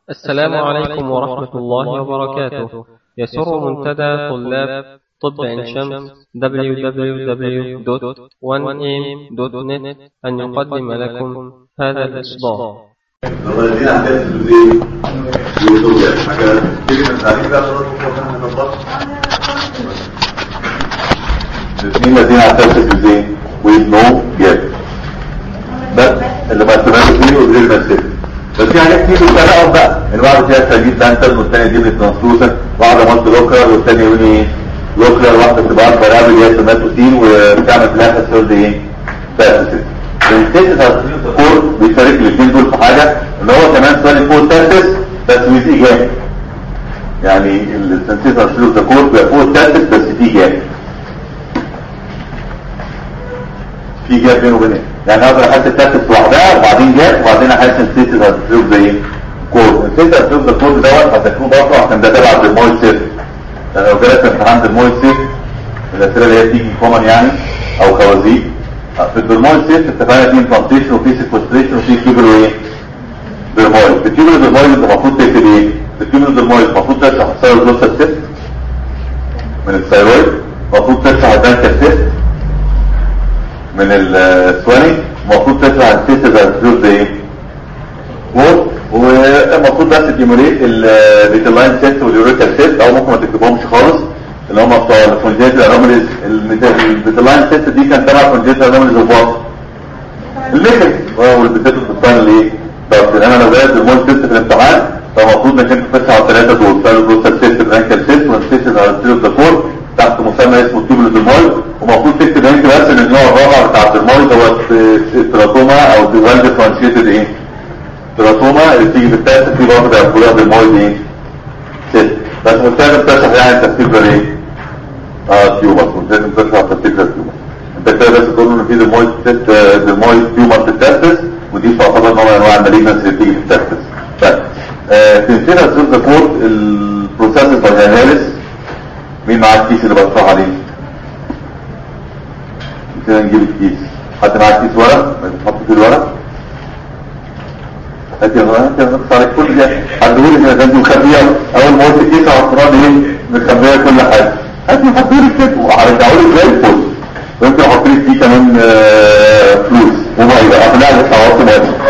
السلام عليكم ورحمة الله وبركاته يسر منتدى طلاب طب عين شمس www.1am.net أن يقدم لكم هذا الإصدار لما الذين عندنا تلفزيون يوتيوب يعني حاجه كلمه تعريف بقى خلاص احنا هنطبق الاثنين الذين عندنا تلفزيون with no gap بس اللي ما استمرش فيه وغير المسك بس في حاجات كتير بتفرقهم بقى ان بعض فيها تجديد دانتل والثانيه دي ترانسلوسن واحده مالتي لوكر والثانيه يقول ايه لوكر واحده بتبقى اكبر اللي هي سوماتوتين وبتعمل في الاخر سيرد ايه فاسد الستيتس هتكون بيشارك الاثنين دول في حاجه ان هو كمان سؤال فوق التاسس بس ويز ايجاب يعني السنسيس هتشيله تكون بيبقى فوق التاسس بس في جاب في جاب بينه وبين يعني اقدر احس التاسس لوحدها وبعدين جاب وبعدين احس السنسيس هتشيله زي كود السنسيس هتشيله ده كود دوت هتكون برضه عشان ده تبع المويل سيف يعني لو جالك امتحان المويل سيف الاسئله اللي هي تيجي كومن يعني او خوازيق في البرمول سيف اتفقنا في امبلانتيشن وفي سيكوستريشن وفي كيبلو ايه برمول في الكيبلو برمول انت المفروض تكتب ايه في الكيبلو برمول المفروض تشرح الثايرويد سيست من الثايرويد المفروض تشرح البانكر سيست من السواني المفروض تشرح السيست الفلوس ده ايه والمفروض بس تيموليت البيتلاين سيست واليوريكال سيست او ممكن ما تكتبهمش خالص اللي هم بتوع الكونجيتال انوماليز البيتلاين سيست دي كان تبع كونجيتال انوماليز الباص الليكل والبيتاتو السباينال ايه بس انا لو جايب المول سيست في الامتحان فالمفروض انك انت تفتح على الثلاثه دول ثايرويد بروستال سيست الانكل سيست والسيست على السيرو دكور تحت مسمى اسمه تيبولو ديمول ومفروض تكتب انت بس ان النوع الرابع بتاع الديمول دوت تراتوما او ويل ديفرنشيتد ايه تراتوما اللي بتيجي في التاسس في برضه بيعملوها ديمول ايه سيست بس مش لازم تشرح يعني التفكير ده ايه اه تيومر مش لازم تشرح التفكير ده تيومر انت كده بس تقول ان في ديمويد ست ديمويد تيومر في التاسس ودي تعتبر نوع من انواع الماليجنس اللي بتيجي في التاسس طيب تنسينا سيرز كورت البروسيس فاجيناليس مين معاه الكيس اللي بشرح عليه نسينا نجيب الكيس حد معاه كيس ورق تحط فيه الورق هات يا ورق هات يا ورق عليك كل ده هتقول ان ده انت مخبيه اول ما قلت كيس على الصراط ايه مخبيه كل حاجه هات يحطوا لي كده وهرجعوا لي زي الفل وانت حط لي فيه كمان آه فلوس وميه اقنع لك خلاص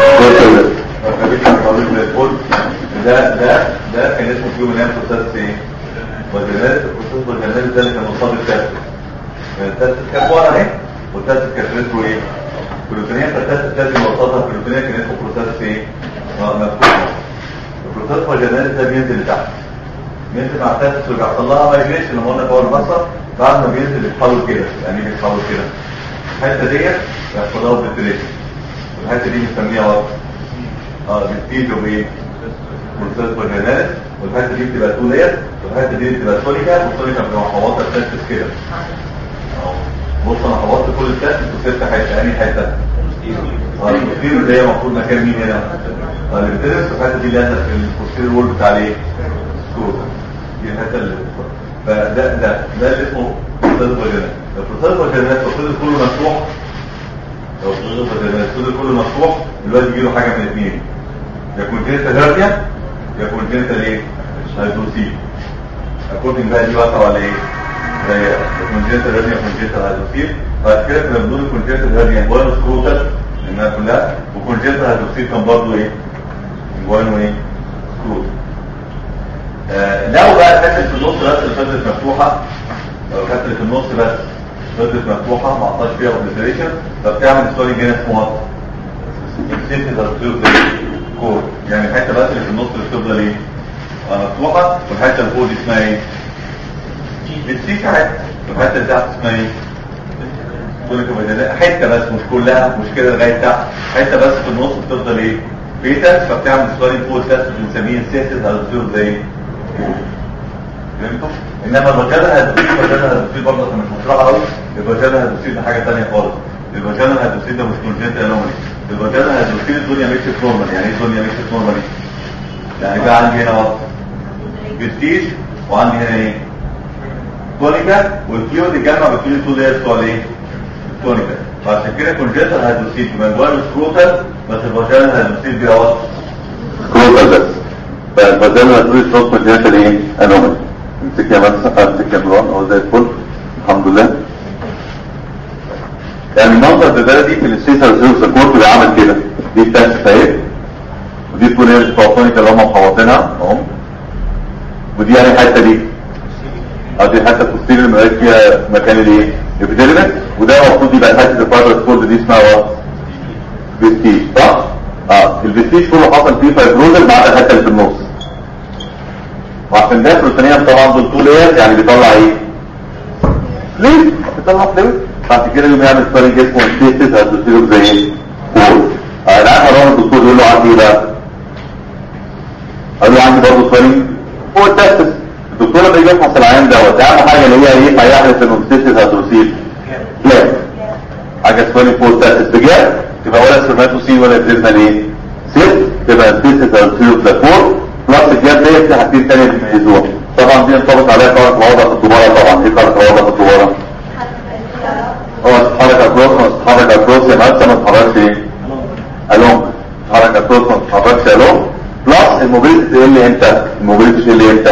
ده ده ده كان اسمه فيه منام بروسيس ايه؟ وجنات البروسيس والجنات ده اللي كان مصاب التاسس التاسس كان ورا اهي والتاسس كانت اسمه ايه؟ بروتينيه فالتاسس لازم يوصلها بروتينيه كان اسمه بروسيس ايه؟ مفتوح البروسيس والجنات ده بينزل لتحت بينزل مع التاسس وبيحصل لها مايجريشن لما قلنا جوه المصر بعد ما بينزل بيتحول كده يعني بيتحول كده الحته ديت بيحصل لها فيتريشن الحته دي بنسميها وقت اه بتزيد بايه؟ بروسيس فاجيناليس والحته دي بتبقى تو لير والحته دي بتبقى سوليكا والسوليكا بتبقى محوطه التاسس كده اهو بص انا حوطت كل التاسس وسبت حته انهي حته؟ اه البوستيريور اللي هي المفروض مكان مين هنا؟ اه اللي بتدرس والحته دي اللي هي البوستيريور وول بتاع الايه؟ السكور دي الحته اللي فده ده ده اللي اسمه بروسيس فاجيناليس البروسيس فاجيناليس الصدر كله مفتوح لو الصدر فاجيناليس الصدر كله مفتوح الواد يجي له حاجه من الاثنين يا كونجنتال هيرنيا يا كونجنتال ايه هيدروسيل اكوردنج بقى دي واقعه ولا ايه زي كونجنتال هيرنيا كونجنتال هيدروسيل بعد كده كنا بنقول كونجنتال هيرنيا انجوان سكروتال انها كلها وكونجنتال هيدروسيل كان برضه ايه انجوان وايه سكروتال آه لو بقى الحته في النص بس اللي فضلت مفتوحه لو الحته اللي في النص بس فضلت مفتوحه ما عطاش فيها اوبليتريشن فبتعمل ستوري جين اسمه وات كور يعني الحته بس اللي في النص اللي بتفضل ايه مفتوحه والحته اللي فوق دي اسمها ايه بتسيك حته والحته اللي تحت اسمها ايه حته بس مش كلها مش كده لغايه تحت حته بس في النص بتفضل ايه بيتس فبتعمل ستوري فوق تست بنسميه سيستم هتصير زي فهمتوا انما الفاجانا هتوصيل الفاجانا هتوصيل برضه مش مشروع قوي الفاجانا هتوصيل ده حاجه ثانيه خالص الفاجانا هتوصيل ده مش كونجنتال انومالي الفاجانا هتوصيل الدنيا مشيت نورمال يعني ايه الدنيا مشيت نورمال يعني بقى عندي هنا وقت برستيج وعندي هنا ايه تونيكا والكيو دي جمع بين التو لايرز بتوع الايه تونيكا فعشان كده كونجنتال هتوصيل يبقى جوه سكروتال بس الفاجانا هتوصيل بيها وقت سكروتال بس فزي ما تقولي صوت مدينة ايه انومي امسك يا مثلا امسك يا نوران او زي الفل الحمد لله يعني المنظر ده ده دي في الستيشن ريسيرش سبورت اللي عمل كده دي التاسس اهي ودي تكون هي الفوتونيكا اللي هم محوطينها اهو ودي يعني الحته دي اه دي الحته التفصيل اللي مبقاش فيها مكان الايه الابيديرمس وده المفروض يبقى الحته الفايبر سبورت دي اسمها وات فيستيج صح؟ اه الفيستيج كله حصل فيه فايبروزل بعد الحته اللي في النص وعشان ده بروتينيا طبعا دول تو لاير يعني بيطلع ايه؟ فلويد بيطلع فلويد بعد كده يوم يعمل سبارينج اسمه ستيتس هتدوسيله زي ايه؟ كور آه انا عارف اروح الدكتور يقول له عندي ايه بقى؟ قال له عندي برضه سبارينج هو التستس الدكتور لما يجي يفحص العيان دوت اهم حاجه اللي هي ايه هيحدث انه ستيتس هتدوسيل لا حاجه سبارينج فور تستس بجد تبقى ولا سيرماتوسين ولا بزيزنا ليه؟ ست تبقى ستيتس هتدوسيله بلاكور بلس الجاب ديت في حاجتين تانية بيميزوها طبعا دي انطبق عليها قاعدة الوضع في الدبارة طبعا ايه قاعدة الوضع في الدبارة؟ هو تتحرك اكروس ما تتحرك اكروس يا مادة ما تتحركش ايه؟ الونج تتحرك اكروس ما تتحركش الونج بلس الموبيلتي تقل امتى؟ الموبيلتي تقل امتى؟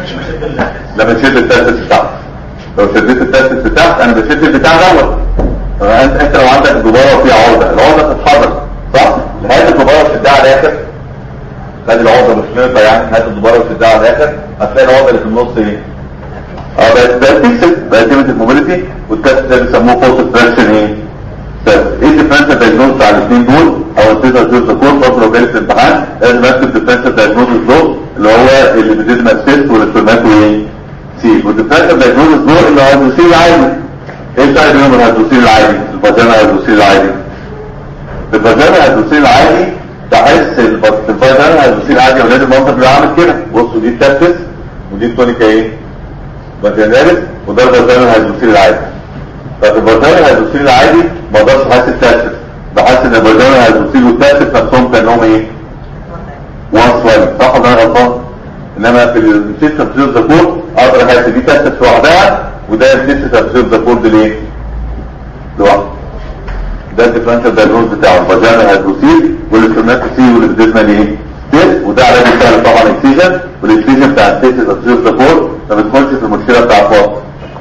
لما تشد التاسس بتاعك لو شديت التاسس بتاعك انا بشد البتاع دوت انت انت لو عندك دبارة وفيها عقدة العقدة تتحرك صح؟ لهذه الدبارة تشدها على الاخر خلي العقده مش نقطه يعني هات الدبارة وتديها على الاخر هتلاقي العقده اللي في النص ايه اه بقت بقت تكسب بقت ليميتد موبيليتي والتست ده بيسموه فورس تراكشن ايه تست ايه الديفرنشال دايجنوز بتاع الاثنين دول او التيتا زيرو كور برضه لو جالي في الامتحان لازم اكتب ديفرنشال دايجنوز دول اللي هو اللي بيزيد ماسيست والسpermato ايه سي والديفرنشال دايجنوز دول اللي هو الهيدروسيل العادي ايه الفرق بينهم الهيدروسيل العادي الفاجينا الهيدروسيل العادي الفاجينا الهيدروسيل العادي تحس الفايدان هيدروسيل عادي اولاد المنطق بيبقى عامل كده بصوا دي التاسس ودي التونيكا ايه باتيناريس وده الفايدان الهيدروسيل العادي ففي الفايدان الهيدروسيل العادي ما اقدرش احس التاسس بحس ان الفايدان الهيدروسيل والتاسس نفسهم كانهم ايه وان سلايد صح ولا انا غلطان انما في السيستم تريز ذا اقدر احس دي تاسس لوحدها وده السيستم تريز ذا كورد ليه لوحده ده الديفرنشال دايجنوز بتاعه الفاجينا هيدروسيل والسيرماتوسي والابديزما ايه ستيت وده علاج سهل طبعا اكسيجن والاكسيجن بتاع الستيت تصير سبورت ما بتكونش في المشكله بتاع الفاض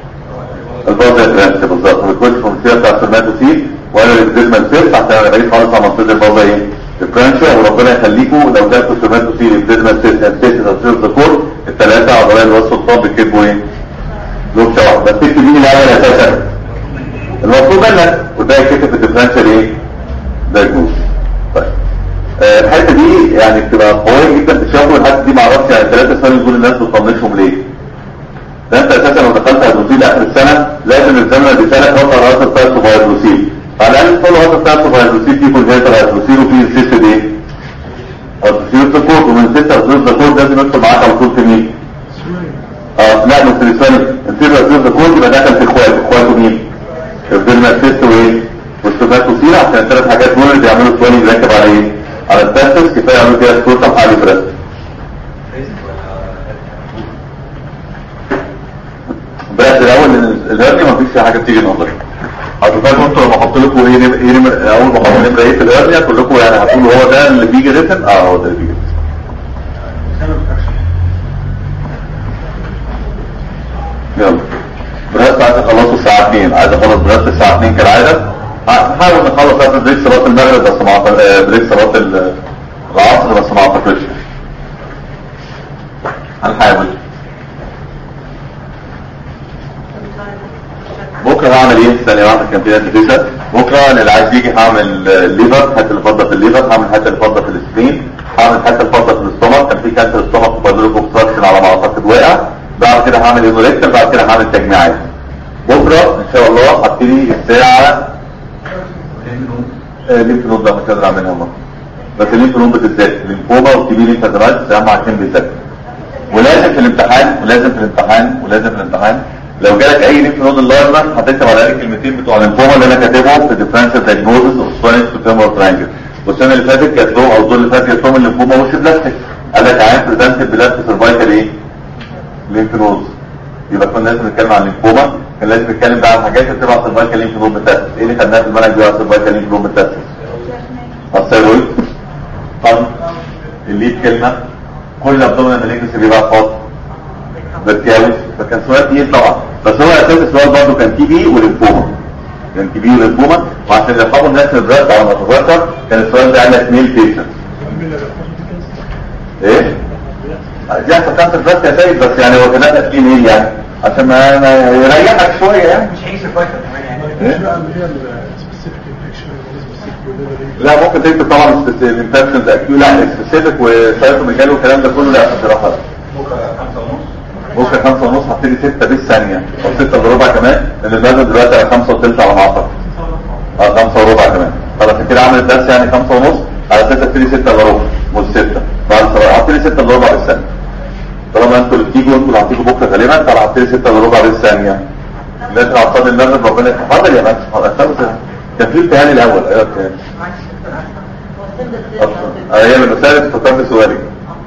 الفاض ترانس بالظبط ما بتكونش في المشكله بتاع السيرماتوسي ولا الابديزما ستيت عشان انا بعيد خالص عن منطقه الفاض ايه الفرنشا وربنا يخليكم لو جاتوا السيرماتوسي الابديزما ستيت الستيت تصير سبورت الثلاثه عضلات الوسط الصاب بيكتبوا ايه لوكشه واحده بس تكتب مين الاول اساسا المطلوب منك وده يكتب في الديفرنشال ايه دايجنوز طيب آه الحته دي يعني بتبقى قويه جدا في الشغل الحته دي ما اعرفش يعني ثلاثه سنين دول الناس بتطنشهم ليه ده انت اساسا لو دخلت هيدروسيل اخر السنه لازم الزمن بيسالك وقت الرئاسه بتاعت هيدروسيل على الاقل كل وقت بتاعت هيدروسيل فيه كونجنتال هيدروسيل وفيه السيست ايه هيدروسيل سبورت ومن ست هيدروسيل سبورت لازم يدخل معاك على طول في مين اه لا مش الاسفل السيست هيدروسيل سبورت يبقى دخل في اخواته اخواته مين الفيلم السيست وايه والسوباتوسيل عشان الثلاث حاجات دول اللي بيعملوا سوالي بيركب على ايه على التاسس كفايه يعملوا كده سكور طب حالي برس بس الاول ان الهرني مفيش فيها حاجه بتيجي نظري هتفاجئوا انتوا لما احط لكم ايه نم- ايه نمر اول ما احط نمره ايه في الهرنيا كلكم يعني هتقولوا هو ده اللي بيجي ريتن اه هو ده اللي بيجي يلا براسة عايز اخلصه الساعة 2 عايز اخلص براسة الساعة 2 كالعادة هنحاول نخلص قبل بريك صلاة المغرب بس ما أعتقد- آه، بريك صلاة ال- العصر بس ما اعتقدش هنحاول بكرة هعمل ايه ثانية واحدة كان في ناس بتسأل بكرة انا اللي عايز يجي هعمل آه، الليفر حتة اللي فاضلة في الليفر هعمل حتة اللي فاضلة في السكرين هعمل حتة اللي فاضلة في الاستومك كان في كانسر استومك وبادولوك اوبستراكشن على ما اعتقد وقع بعد كده هعمل ايزوليكشن بعد كده هعمل تجميعات بكرة ان شاء الله هبتدي الساعة آه، ليمف نود ده مش قادر اعملها والله بس الليمف نود بالذات الليمفوما والتي بي ليمفادرايتس اهم عشان بيذاكر ولازم في الامتحان ولازم في الامتحان ولازم في الامتحان لو جالك اي ليمف نود اللارما هتكتب على الاقل الكلمتين بتوع الليمفوما اللي انا كاتبهم في ديفرنشال دايجنوزس اوف سباينس تو فيمور ترانجل والسنه اللي فاتت كانت لهم او الدور اللي فات كانت لهم الليمفوما وش بلاستيك قال لك عين بريزنت بلاستيك سيرفايكال ايه؟ ليمف نودز يبقى كنا لازم نتكلم عن الليمفوما كان لازم نتكلم بقى عن حاجات اللي بتبقى سيرفايكال ليمف نود ميتاسيس ايه اللي خدناه في المنهج بتاع سيرفايكال ليمف نود ميتاسيس الثيرويد قلب الليد كلمه كل ابدومينال مالجنسي بيبقى خاص بالكاوس فكان سؤال تقيل طبعا بس هو اساس السؤال برضه كان تي بي وليمفوما كان تي بي وليمفوما وعشان يرحبوا الناس البراس على ما اتذكر كان السؤال ده على ميل بيشنت ايه؟ دي احسن كانسر براس يا سيد بس يعني هو كان تسكين ايه يعني عشان ما ما يريحك شويه يعني مش هيجي سيرفايكل كمان يعني إيه؟ بقى اللي هي السبيسيفيك انفكشن والسبيسيفيك لا ممكن تكتب طبعا الانفكشنز اكيو لا سبيسيفيك وسايتوميجالو والكلام ده كله لا بصراحه بكره خمسة ونص بكره خمسة ونص هبتدي ستة بالثانية او ستة الا ربع كمان لان النازل دلوقتي على خمسة وثلث على ما اعتقد اه خمسة وربع كمان خلاص كده عملت درس يعني خمسة ونص على ستة ابتدي ستة الا ربع مش ستة بعد صراحة هبتدي ستة الا ربع بالثانية طالما انتوا اللي بتيجوا انتوا اللي هتيجوا بكره غالبا فانا هبتدي ستة الا ربع بالثانية الناس اللي هتصلي النازل ربنا اتفضل يا مهندس اتفضل كان في امتحان الاول ايوه كان اصلا ايام المسائل افتكرت سؤالي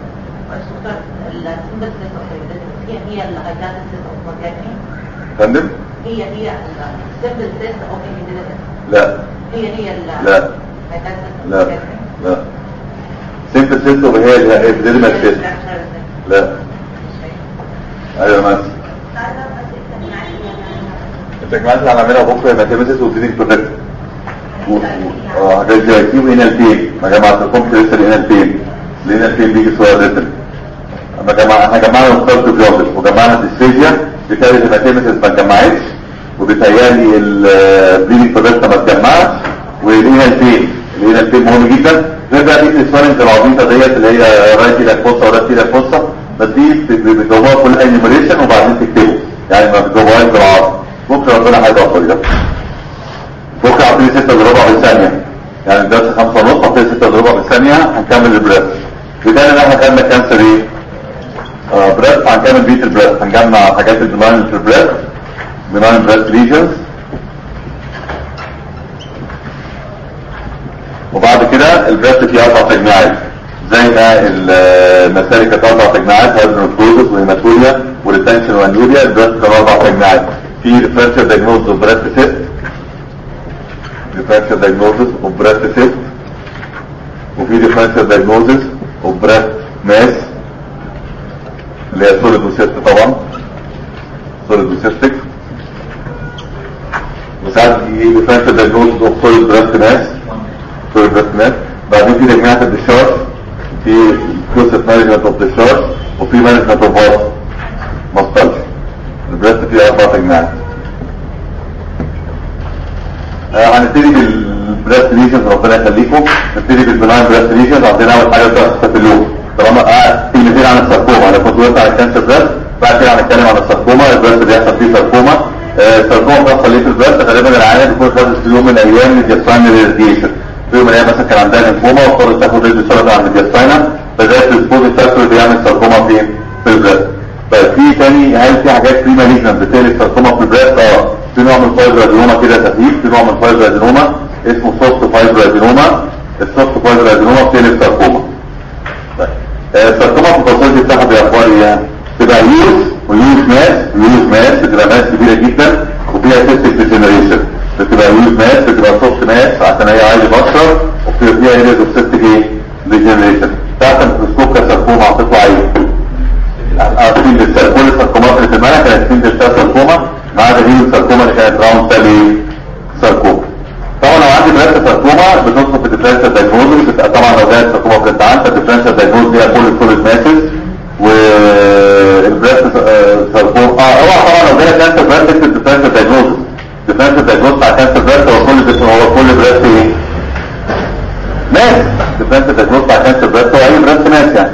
هي اللي هيكون السيست اوف مكاني فندم هي هي السيمبل سيست اوف انجلترا لا هي هي اللي لا. هيكون السيست لا لا سيمبل سيستم هي اللي هي ديرمال سيستم لا ايوه ماشي التجمعات اللي هنعملها بكره ماتيماتيكس وفيزيك بروجكت اه ده زي كيو ان ال بي ما جمعتلكمش لسه الان ال بي الان ال بي بيجي سؤال ريتن اما جمع احنا جمعنا الكارت بيوتس وجمعنا الديسفيجيا بتهيألي الماتيماتيكس ما اتجمعتش وبتهيألي البريدنج بروجكت ما اتجمعش والان ال بي الان ال بي مهم جدا غير بقى دي السوالنج العبيطه ديت اللي هي رايت ايدك فوسه ورايت ايدك فوسه بس دي بتجاوبوها كل انيميشن وبعدين تكتبه يعني ما بتجاوبوهاش بالعرض بكره ربنا هيوفر ده بكره هعطيه 6 الا ربع بالثانيه يعني الدرس 5 ونص هعطيه 6 الا ربع بالثانيه هنكمل البريس بدايه ان احنا خدنا كانسر ايه؟ آه بريس هنكمل بيت البريس هنجمع حاجات البناين في البريس بناين بريس ليجنز وبعد كده البريس فيه اربع تجميعات زي ما المسالك كانت اربع تجميعات هايدروكلوزس وهيماتوريا والريتنشن وانيوريا البريس كان اربع تجميعات في ديفرنشال دايجنوز اوف بريست سيست differential diagnosis of breast cyst وفي differential diagnosis of breast mass اللي هي solid وسيست طبعا solid وسيستك وساعات في differential diagnosis of solid breast mass solid breast mass بعدين في تجميعات الديشارج في process management of discharge وفي management of what مستلش البريست فيه اربع تجميعات آه، هنبتدي بالبريست ليجنز ربنا يخليكم نبتدي بالبناين بريست ليجنز عندنا اول حاجه بتاعت الستافيلوم طالما اه كلمتين عن الساركوما انا كنت قلت على الكانسر بريست بعد كده هنتكلم عن الساركوما البريست بيحصل فيه ساركوما آه، الساركوما بتحصل ليه في البريست غالبا العيان بيكون خد في يوم من الايام الديستاينال ريديشن في يوم من الايام مثلا كان عندها ليمفوما واضطرت تاخد ريدي سيرابي عند الديستاينال فده السبوت فاكتور بيعمل ساركوما فين في البريست طيب في تاني هل في حاجات بريما ليجنز بتقلب ساركوما في البريست اه في نوع من فايبر ادينوما كده خفيف في نوع من فايبر ادينوما اسمه سوفت فايبر ادينوما السوفت فايبر ادينوما بتقلب ساركوما طيب آه، الساركوما في الباثولوجي بتاعها باخبار ايه يعني؟ تبقى يوز ويوز ماس ويوز ماس بتبقى ماس كبيره جدا وفيها سيستك ديجنريشن بتبقى يوز ماس بتبقى سوفت ماس عشان هي عايزه بشره وبتبقى فيها ايريز اوف سيستك ايه؟ ديجنريشن تحت الميكروسكوب كساركوما هتطلع ايه؟ عارفين بالسال كل الساركومات اللي في المنع كانت سين بالسال ساركوما ما عدا دي الساركوما اللي كانت راوند سالي ساركوما طبعا لو عندي بريست ساركوما بتدخل في الديفرنشال دايجنوز بتبقى طبعا لو جايه ساركوما بريست عندها الديفرنشال دايجنوز فيها كل السوليد ماسز والبريست ساركوما اه اوعى طبعا لو جايه كانسر بريست تكتب الديفرنشال دايجنوز الديفرنشال دايجنوز بتاع كانسر بريست هو كل هو كل بريست ايه؟ ماس الديفرنشال دايجنوز بتاع كانسر بريست هو اي بريست ماس يعني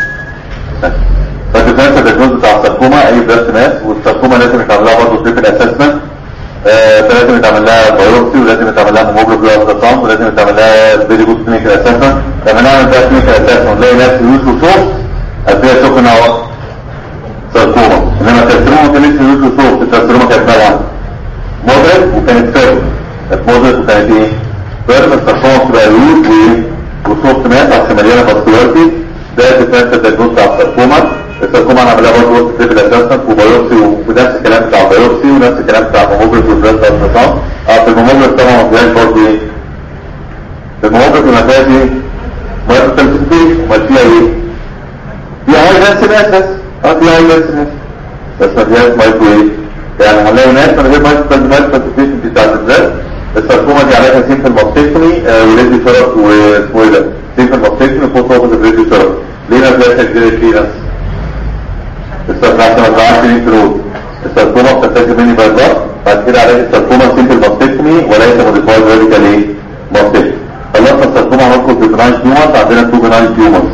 فالديفرنس الدياجنوز بتاع الساركوما اي بريست ماس والساركوما لازم يتعمل لها برضه تريبل اسسمنت فلازم يتعمل لها بايوبسي ولازم يتعمل لها هيموجلوبين التراساوند ولازم يتعمل لها فيري جود كلينيكال اسسمنت لما نعمل بقى كلينيكال اسسمنت نلاقي ناس يوز وصوف هتلاقي شوف ان هو ساركوما انما الكارسينوما ما كانتش يوز وصوف الكارسينوما كانت طبعا مودريت وكانت فيرم كانت مودريت وكانت ايه؟ فيرم الساركوما بتبقى يوز وصوف ماس عشان مليانه باسكولارتي ده الديفرنس الدايجنوز بتاع الساركوما الساركوما انا عاملها برضه وسط تريبل اسسمنت وبايوبسي ونفس الكلام بتاع البايوبسي ونفس الكلام بتاع الموموجراف والبريست التراساوند اه في الموموجراف طبعا ما فيهاش برضه ايه في الموموجراف ما فيهاش ايه مايكرو سنسيتيفيتي امال فيها ايه؟ عندنا سماس بس اه في عندنا سماس بس ما فيهاش مايكرو ايه يعني هنلاقي ناس من غير مايكرو كالسيفيكيشن بتاعت الذات الساركوما دي عليها سيمبل ماستكتومي وريديو ثيرابي واسمه ايه ده سيمبل ماستكتومي فوق اوبوزيت ريديو ثيرابي ليه ما فيهاش اكزيلري كليرنس الساركوما ما طلعش ليه فلوس الساركوما بتتاكد مني بايضاء بعد كده عليها الساركوما سيمبل ماستكتومي وليس موديفايد راديكال ايه ماستكتومي خلصنا الساركوما هندخل في بناين تيومرز عندنا تو بناين تيومرز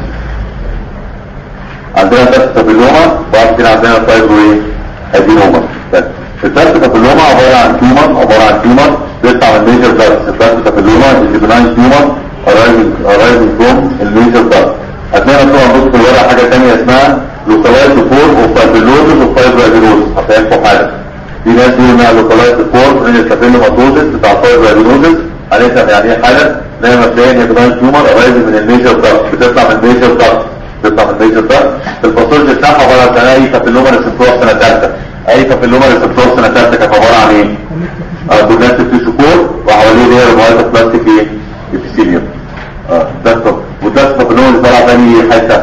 عندنا تست تابيلوما بعد كده عندنا فايبرو ايه ادينوما التست تابيلوما عباره عن تيومر عباره عن تيومر بيطلع من ميجر دارت التست تابيلوما اللي بناين تيومر ارايزنج فروم الميجر دارت هتلاقي مكتوب عندكم في الورقه حاجه ثانيه اسمها لوكالايز فور وفايبرلوزس وفايبر ادينوزس هتلاقيكم حاجه في ناس بيقولوا انها لوكالايز فور من الكابيلوماتوزس بتاع الفايبر ادينوزس هنفهم يعني ايه حاله زي ما مبدئيا هي بناين تيومر ارايزنج من الميجر دارت بتطلع من الميجر دارت تطلع من الميجر دارت الباثولوجي بتاعها عباره عن اي كابيلوما ريسبتور سنه ثالثه اي كابيلوما ريسبتور سنه ثالثه كانت عباره عن ايه؟ كونكتيف تيشو كور وحواليه اللي هي ريمويتا بلاستيك ايه؟ ابيثيليوم اه ده طب وده كابيلوما اللي طالع تاني حته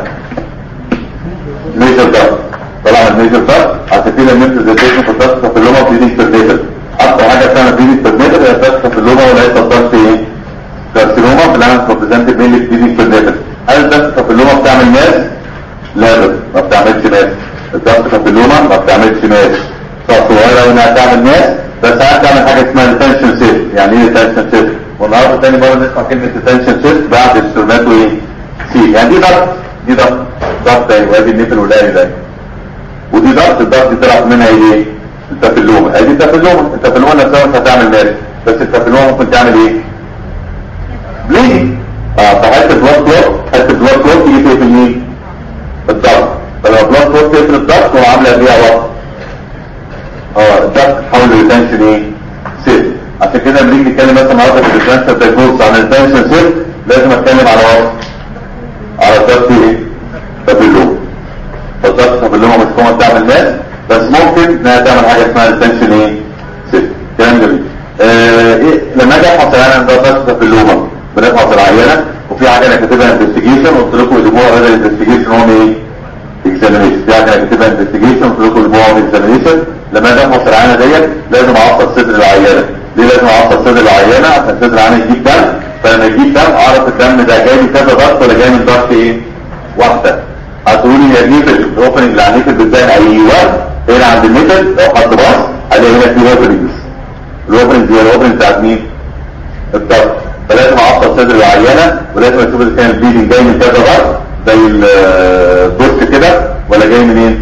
ميجر دارت طلع من الميجر دارت عشان كده النمت زي في الدارت كابيلوما بليدنج بيرنيتال اكتر حاجه بتعمل بليدنج بيرنيتال هي الدارت كابيلوما وليس الدارت ايه؟ كارسينوما في العالم كوبريزنتد مينلي بليدنج بيرنيتال هل الدارت كابيلوما بتعمل ماس؟ لا بس ما بتعملش ماس الدارت كابيلوما ما بتعملش ماس صغيره انها تعمل ماس بس ساعات تعمل حاجه اسمها ريتنشن سيت يعني ايه ريتنشن سيت والنهارده تاني مره نسمع كلمه ريتنشن سيت بعد السيرماتو ايه سي يعني دي ضغط دي ضغط ضغط اهي وادي النفل والداي ده ودي ضغط الضغط دي طلعت منها ايه التافلوما ادي التافلوما التافلوما نفسها مش هتعمل ماس بس التافلوما ممكن تعمل ايه بليدنج اه فحته بلاد كلوت حته بلاد كلوت تيجي تقفل مين الضغط فلو بلاد كلوت تقفل الضغط هو عامله بيها وقت اه الضغط تحول لريتنشن ايه سيت عشان كده لما نيجي نتكلم مثلا النهارده في الريتنشن دايجنوز عن الريتنشن سيت لازم اتكلم على وقت على الضغط ايه تابلوم فالضغط تابلوم مش كومن تعمل ناس بس ممكن انها تعمل حاجه اسمها ريتنشن ايه سيت كلام جميل آه إيه لما اجي افحص العينه ده ضغط تابلوم بنفحص العينه وفي حاجه انا كاتبها انفستيجيشن قلت لكم اسبوع غير الانفستيجيشن هو ايه اكزامينيشن في حاجه انا كاتبها انفستيجيشن قلت لكم اسبوع هو اكزامينيشن لما اجي افحص العينه ديت لازم اعصر صدر العيانه ليه لازم اعصر صدر العيانه عشان صدر العيانه يجيب دم فلما يجيب دم اعرف الدم ده جاي من كذا ضغط ولا جاي من ضغط ايه واحده هتقولي يا نيفل الاوبننج اللي على النيفل بتبان ايوه هنا عند النيفل لو حد باص هلاقي هنا في اوبننجز الاوبننج دي الاوبننج بتاعت مين؟ الضغط فلازم اعصر صدر العيانه ولازم اشوف اذا كان البليدنج جاي من كذا ضغط زي الدوش كده ولا جاي منين؟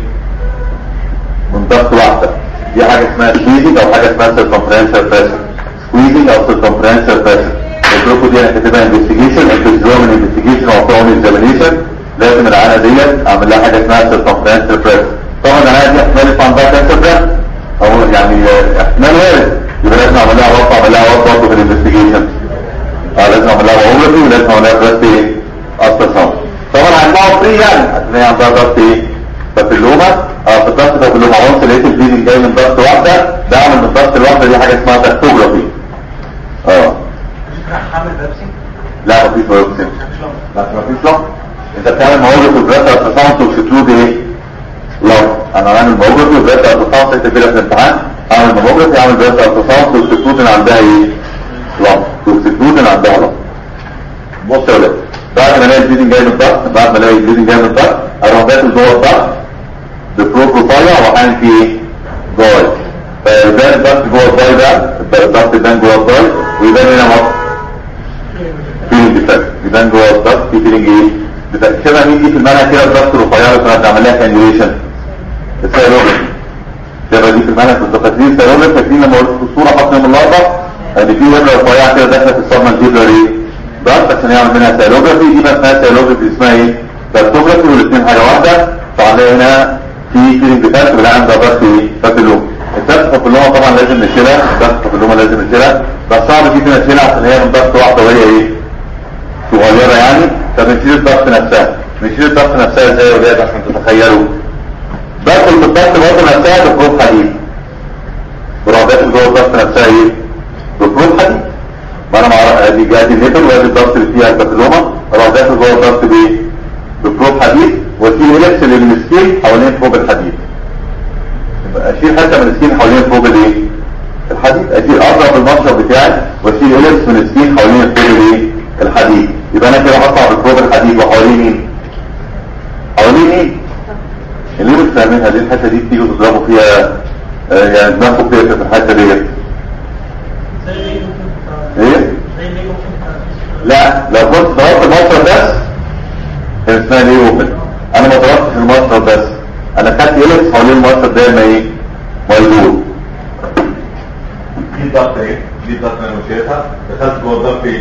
من ضغط واحده دي حاجه اسمها سكويزنج او حاجه اسمها سيركمفرنشال بريشر سكويزنج او سيركمفرنشال بريشر الجلوكو دي انا كاتبها انفستيجيشن انفستيجيشن من انفستيجيشن او فروم اكزامينيشن لازم العينه ديت اعمل لها حاجه اسمها سيركمفرنشال بريشر طبعا العينه دي احتمال يبقى عندها كانسر بريشر او يعني احتمال وارد يبقى لازم اعمل لها وقت اعمل لها وقت برضه في الانفستيجيشن اه لازم اعمل لها اوفرفي ولازم اعمل لها بريست ايه اصلا ساوند طبعا عندها فري يعني هتلاقي عندها ضغط ايه فباللومه اه في الضغط ده باللومه وانس لقيت البليدنج جاي من ضغط واحده ده اعمل من الضغط الواحده دي حاجه اسمها تكتوجرافي اه حامل بيبسي لا مفيش بايوبسي لا مفيش لحظه انت بتعمل موجه البريست التصامت وبتكلود ايه لو انا عامل موجه البريست التصامت انت كده في الامتحان اعمل موجه اعمل بريست التصامت وبتكلود ان عندها ايه لحظه وبتكلود ان عندها لحظه بص يا ولاد بعد ما الاقي البليدنج جاي من الضغط بعد ما الاقي البليدنج جاي من الضغط اروح داخل جوه الضغط ببروب رفيع واحيانا في ايه ضاي فيبان الضغط جوه الضاي ده الضغط يبان جوه الضاي ويبان هنا مصر فيلنج ديفكت يبان جوه الضغط في فيلنج ايه ديفكت شبه مين دي في المنهج كده الضغط رفيع كنا بنعمل لها كانيوليشن السيروجرافي شبه دي في المنهج كنتوا فاكرين السيروجرافي فاكرين لما قلت في الصوره حطنا من اللقطه ان في وبره رفيعه كده داخله في السبمنتيبلر ايه ضغط عشان يعمل منها سيروجرافي دي بقى اسمها سيروجرافي اسمها ايه كارتوجرافي والاثنين حاجه واحده فعليه هنا في فيلنج ديفكت ولا عندها ضغط ايه فابيلوم الضغط فابيلوما طبعا لازم نشيلها الضغط فابيلوما لازم نشيلها بس صعب جدا نشيلها عشان هي من ضغط واحده وهي ايه صغيره يعني فبنشيل الضغط نفسها نشيل الضغط نفسها ازاي يا ولاد عشان تتخيلوا بدخل في الضغط برضه نفسها بفروض حديد وراح داخل جوه الضغط نفسها ايه بفروض حديد ما انا معرف ادي ادي النيبل وادي الضغط اللي فيها البابيلوما اروح داخل جوه الضغط بايه بفروض حديد واشيل الاليبس اللي من السكين حوالين فوق الحديد يبقى اشيل حته من السكين حوالين فوق الايه الحديد اشيل اضرب بالمشرب بتاعي واشيل اليبس من السكين حوالين فوق الايه الحديد يبقى انا كده هقطع بالفوق الحديد وحوالين مين حوالين ايه اللي مش فاهمينها ليه الحته دي بتيجوا تضربوا فيها آه، يعني دماغكم فيها في الحته ديت ايه لا لو كنت ضربت المصدر بس كان اسمها ليه اوبن انا ما ضربتش المصدر بس انا خدت اليكس حوالين المصدر ده ما ايه موجود دي الضغط ايه دي الضغط انا مش شايفها دخلت جوه الضغط ايه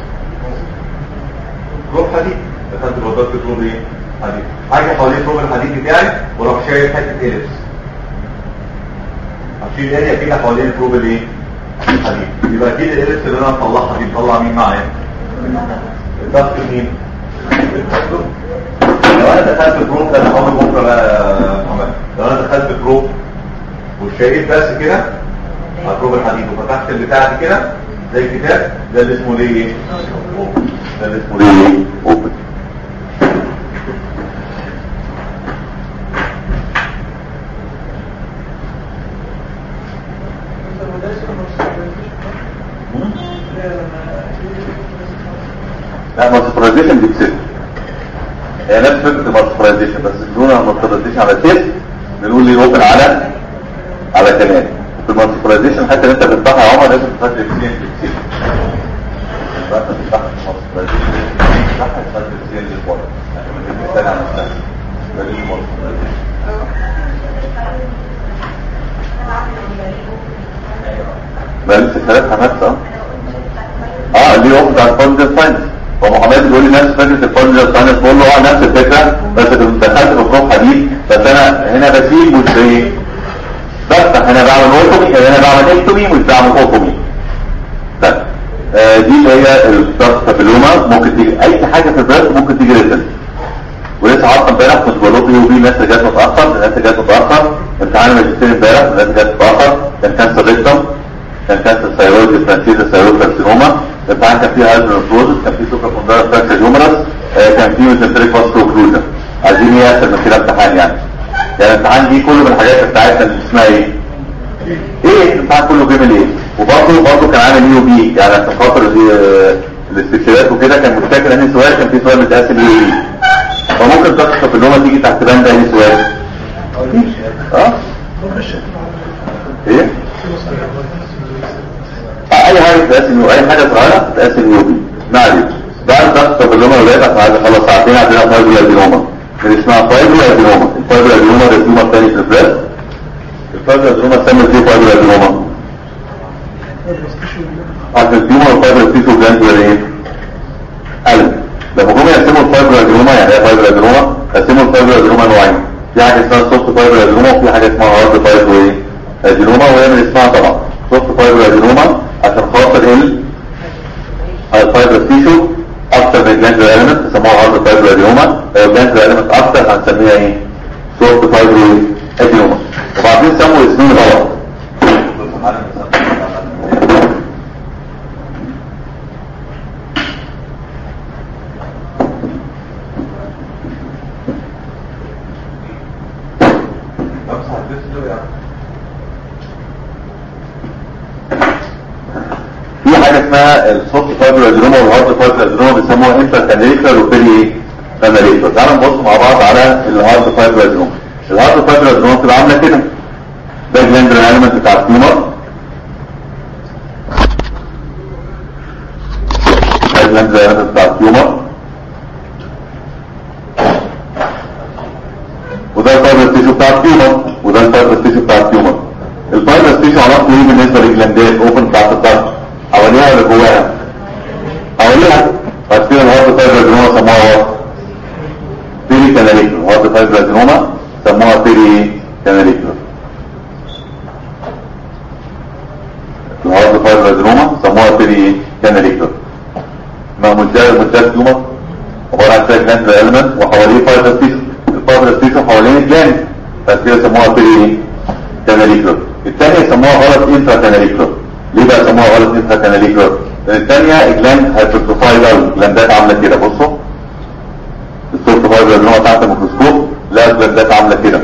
روب حديد دخلت جوه الضغط روب ايه حديد حاجه حوالين روب الحديد بتاعي واروح شايل حته اليكس هشيل اريا كده حوالين الروب الايه الحديد يبقى اكيد الاليبس اللي انا هطلعها دي بطلع مين معايا الضغط مين لو انا دخلت بروب ده انا هقول بكره بقى يا محمد لو انا دخلت بروب وشايف بس كده على بروب الحديد وفتحت البتاع دي كده زي كتاب ده اللي اسمه ليه ايه اوبن ده اللي اسمه ليه ايه اوبن لا مالتيبلايزيشن دي بست هي نفس فكره المالتيبلايزيشن بس بدون المالتيبلايزيشن على تيست بنقول لي اوبن على على كلام في المالتيبلايزيشن حتى اللي انت بتفتحها يا عمر لازم تفتح الاكسين في الاكسين بقى انت بتفتح المالتيبلايزيشن تفتحها تفتح الاكسين للبره يعني من المثال على نفسها ده دي المالتيبلايزيشن بقى لسه ثلاث حمات اه اه اللي هو بتاع الفولدر ساينس ومحمد بيقول لي نفس فكره الفولدر ساينس بقول له اه نفس الفكره بس كنت دخلت في فروق حديد بس انا هنا بسيب مش ايه بفتح هنا بعمل اوتومي هنا بعمل اكتومي مش بعمل اوتومي طيب آه دي اللي هي الستارت بابيلوما ممكن تيجي اي حاجه في البريست ممكن تيجي ريتن ولسه عارفه امبارح كنت بقول لكم في ناس جت متاخر ناس جت متاخر امتحان الماجستير امبارح ناس جت متاخر كان كانسر ريكتم كان كانسر ثايرويد فرانسيزا ثايرويد كارسينوما الامتحان كان فيه هايدروفروزس كان فيه سوبر كونداير فراكشر هيومرس كان فيه ميزنتريك فاسكو اوكلوجن عايزين ايه اكتر من كده امتحان يعني يعني الامتحان دي كله من الحاجات بتاعتنا اللي اسمها ايه ايه الامتحان كله جيم ايه وبرضه برضه كان عامل يو بي يعني عشان خاطر ال- الاستشارات وكده كان مش فاكر انهي سؤال كان في سؤال متقسم يو بي فممكن تحصل في اللغه تيجي تحت بند انهي سؤال اه ايه اي حاجه تتقسم يو اي حاجه صغيره تتقسم يو بي ما عليك بعد ضغط في اللغه ولاد احنا عايز خلاص ساعتين عندنا فايبر ادينوما اللي اسمها فايبر ادينوما الفايبر ادينوما ده التيومر الثاني في البريست الفايبر ادينوما تسمى فيه فايبر ادينوما عشان التيومر الفايبر تيشو جلاند ولا ايه؟ قلب لما جم يقسموا الفايبر ادينوما يعني ايه فايبر ادينوما؟ قسموا الفايبر ادينوما نوعين في حاجه اسمها سوفت فايبر ادينوما وفي حاجه اسمها هارد فايبر ايه؟ ادينوما وهي من اسمها طبعا سوفت فايبر ادينوما عشان خاطر ال الفايبر تيشو اكتر من جلاند اليمنت يسموها هارد فايبر ادينوما لو جلاند اليمنت اكتر هنسميها ايه؟ سوفت فايبر ادينوما وبعدين سموا اسمين غلط في حاجه اسمها السوفت فايبر ادروما والهارد فايبر ادروما بيسموها انتر كاناليكولار وبيري ايه كاناليكولار تعالوا نبص مع بعض على الهارد فايبر ادروما الهارد فايبر ادروما بتبقى عامله كده ده جلاندر اليمنت بتاع التيومر ده جلاندر اليمنت بتاع التيومر وده الفايبر تيشو بتاع التيومر وده الفايبر تيشو بتاع التيومر الفايبر تيشو علاقته ايه بالنسبه للجلاندات اوبن بتاعت الضغط حواليها ولا جواها حواليها بس كده الهارد فايبر ادينوما سموها وات بيري كاناليكولر الهارد فايبر ادينوما سموها بيري كاناليكولر الهارد فايبر ادينوما سموها بيري كاناليكولر ما مجال مجال تيومر عباره عن سايد جلاند اليمنت وحواليه فايبر تيشو الفايبر تيشو حوالين الجلاند بس كده سموها بيري كاناليكولر الثانيه سموها غلط انترا كاناليكولر ليه بقى سموها غلط انترا كاناليكولر لان الثانيه جلاند هايبرتروفايد قوي جلاندات عامله كده بصوا السورت فايبر اللي هو تحت الميكروسكوب لا جلدات عامله كده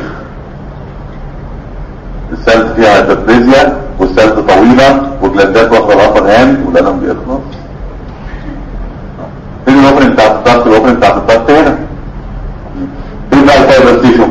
السلت فيها هايبربليزيا والسلت طويله وجلدات واخده الابر هاند والقلم بيخلص فين الاوبرنج بتاعت الضغط الاوبرنج بتاعت الضغط هنا فين بقى الفايبر تيشو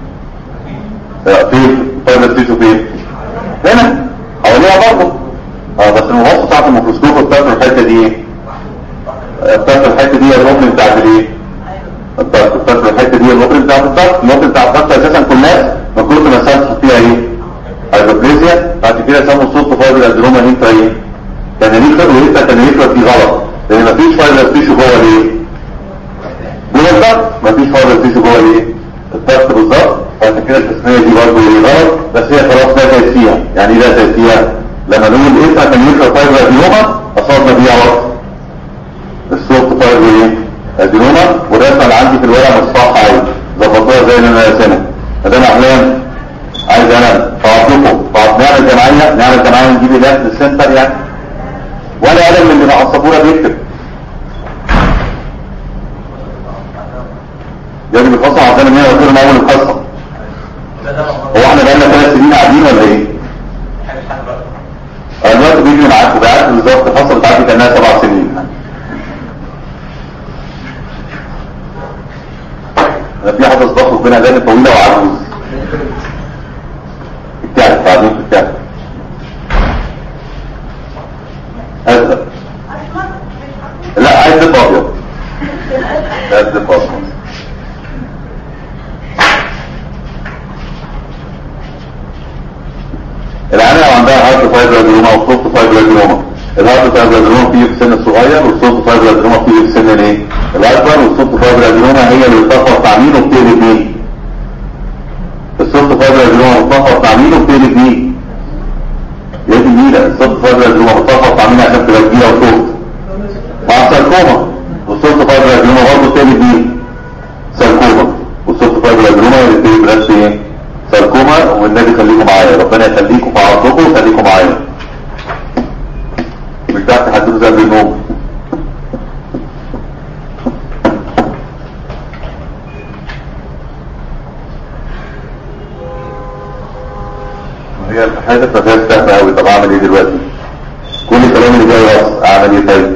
فين الفايبر تيشو فين هنا حواليها برضه اه بس المبسط بتاعت الميكروسكوب بتاعت الحته دي ايه بتاعت الحته دي الاوبرنج بتاعت الايه الضغط بتاعت الحته دي الاوبرنج بتاعت الضغط الاوبرنج بتاعت الضغط اساسا كلها من كتر ما السلت فيها ايه هايبربليزيا بعد كده سموا الصوت فايبر ادروما انت ايه تنانيكر وانت تنانيكر دي غلط لان مفيش فايبر تيشو جوه الايه جوه الضغط مفيش فايبر تيشو جوه الايه الضغط بالظبط فعشان كده التسميه دي برضه ايه غلط بس هي خلاص لا تأثيرها يعني ايه لا تأثيرها لما نقول انت تنانيكر فايبر ادروما قصدنا بيها وقت الصوت فايبر ايه ادروما والرسمه اللي عندي في الورقه مش صح عادي ظبطوها زي اللي انا راسمها مدام احلام عايز انا فاعطيكم نعمل جمعية نعمل جمعية نجيب الاف للسنتر يعني ولا قلم من اللي على السبورة بيكتب يعني بيخصم عندنا 100 من اول القصة هو احنا بقالنا ثلاث سنين قاعدين ولا ايه؟ أنا دلوقتي بيجي معاكم بعت بالظبط الحصة بتاعتي كانها سبع سنين انا في حدث ضخم بين اذان طويلة وعجوز التالت بعدين في التالت ازرق لا عايز زيت ابيض عايز زيت ابيض العينة عندها هارت فايبر ادروما وصوت فايبر ادروما الهارت فايبر ادروما فيه في السن الصغير والصوت فايبر ادروما فيه في السن الايه الاكبر والصوت فايبر ادروما هي اللي بتطفى تعميل وبتقلب مين الصوت فايبر ادروما بتطفى تعميل وبتقلب مين يا دي ميلة الصوت فايبر ادروما بتطفى تعميل عشان تبقى كبيرة وصوت مع الساركوما والصوت فايبر ادروما برضه بتقلب مين ساركوما والصوت فايبر ادروما اللي بتقلب بس ايه ساركوما والنبي خليكم معايا ربنا يخليكم في عرضكم وخليكم معايا مش تحت حدود قبل النوم هي الحاجة ما فيهاش سهلة قوي طب اعمل ايه دلوقتي كل الكلام اللي جاي راس اعمل ايه طيب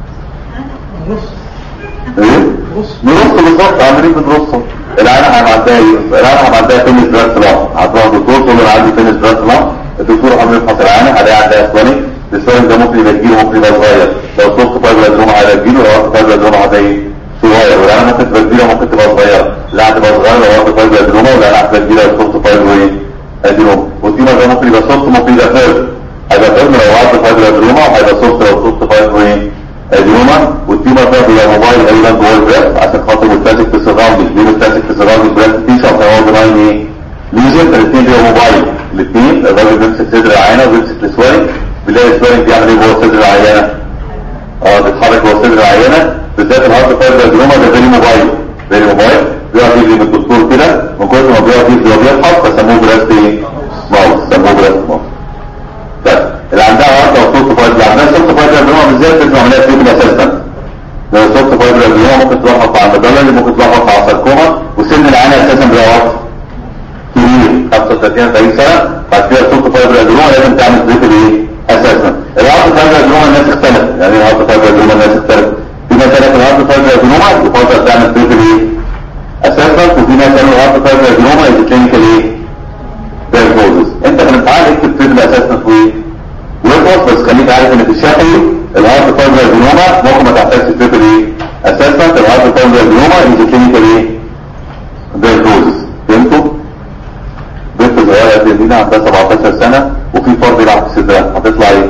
نص ايه نص نرص بالظبط اعمل ايه بنرصه العينة هنعدها ايه العينة هنعدها فينس براس لام هتروح الدكتور تقول له انا عندي فينس براس لام الدكتور عمل يفحص العينة هلاقي عندها اسواني الاسواني ده ممكن يبقى كبير ممكن يبقى صغير لو صوت فايبر ادروما هيبقى كبير ولو فايبر ادروما هيبقى ايه صغير والعينة ممكن تبقى كبيرة ممكن تبقى صغيرة لا هتبقى صغيرة لو واخد فايبر ادروما والعينة هتبقى كبيرة لو صوت فايبر ايه ادروما والتيمر ده ممكن يبقى صوت ممكن يبقى فيرم هيبقى فيرم لو واخد فايبر ادروما وهيبقى صوت لو صوت فايبر ايه اديوما والتيمر ده بيبقى موبايل ايضا جوه البريست عشان خاطر مستاتيك في السراوندنج ليه مستاتيك في السراوندنج بريست تيشو عشان هو بناين ايه ليجن الاثنين بيبقوا موبايل الاثنين الراجل بيمسك صدر العينه وبيمسك السواري بيلاقي السواري بيعمل ايه جوه صدر العينه اه بيتحرك جوه صدر العينه بالذات الهارت فايبر اديوما ده فيري موبايل فيري موبايل بيقعد يجري من الدكتور كده من كتر ما بيقعد يجري وبيفحص فسموه بريست ايه ماوس سموه بريست ماوس بس اللي عندها هارت او صوت فايبر اللي عندها صوت فايبر اديوما بالذات لازم عمليه تريبل اساسا لو صوت فايبر اديوما ممكن تلخبط على المدلل ممكن تلخبط على الساركوما وسن العين اساسا بيبقى وقت كبير 35 40 سنه بعد كده صوت فايبر اديوما لازم تعمل تريبل ايه اساسا الهارت فايبر اديوما الناس اختلفت يعني الهارت فايبر اديوما الناس اختلفت في ناس قالت الهارت فايبر اديوما يفضل تعمل تريبل ايه اساسا وفي ناس قالوا الهارت فايبر اديوما از كلينيكال ايه دايجنوزس انت في الامتحان اكتب تريبل اساسا في ايه ويخلص بس خليك عارف ان في الشفوي الهارت فايبر ادينوما ممكن ما تحتاجش تريبل ايه اساسا الهارت فايبر ادينوما از كلينيكال ايه دايجنوزس فهمتوا بنت صغيره قد دينا عندها 17 سنه وفي فرد يلعب في صدرها هتطلع ايه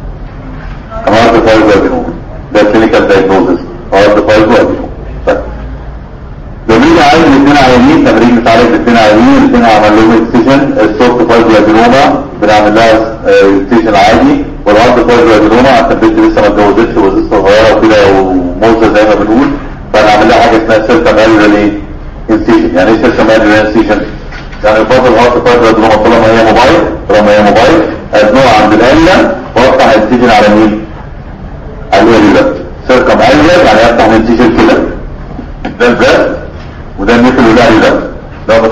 هارت فايبر ادينوما ده كلينيكال دايجنوزس هارت فايبر ادينوما طيب جميل عايز الاثنين عيانين تمرين بتعالج الاثنين عيانين الاثنين عمل لهم اكسجن الصوت فايبر ادينوما بنعمل لها اكسجن عادي والهارد فايبر ادينوما عشان البنت لسه ما اتجوزتش ولسه صغيره وكده وموزه زي ما بنقول فنعمل لها حاجه اسمها سيركم اليورال ايه انسيجن يعني ايه سيركم اليورال انسيجن يعني يفضل الهارد فايبر ادينوما طالما هي موبايل طالما هي موبايل ادنوها عند الالة وافتح انسيجن على مين؟ على الالة سيركم اليورال يعني افتح انسيجن كده ده البريست وده النيكل وده اليورال لو فتحت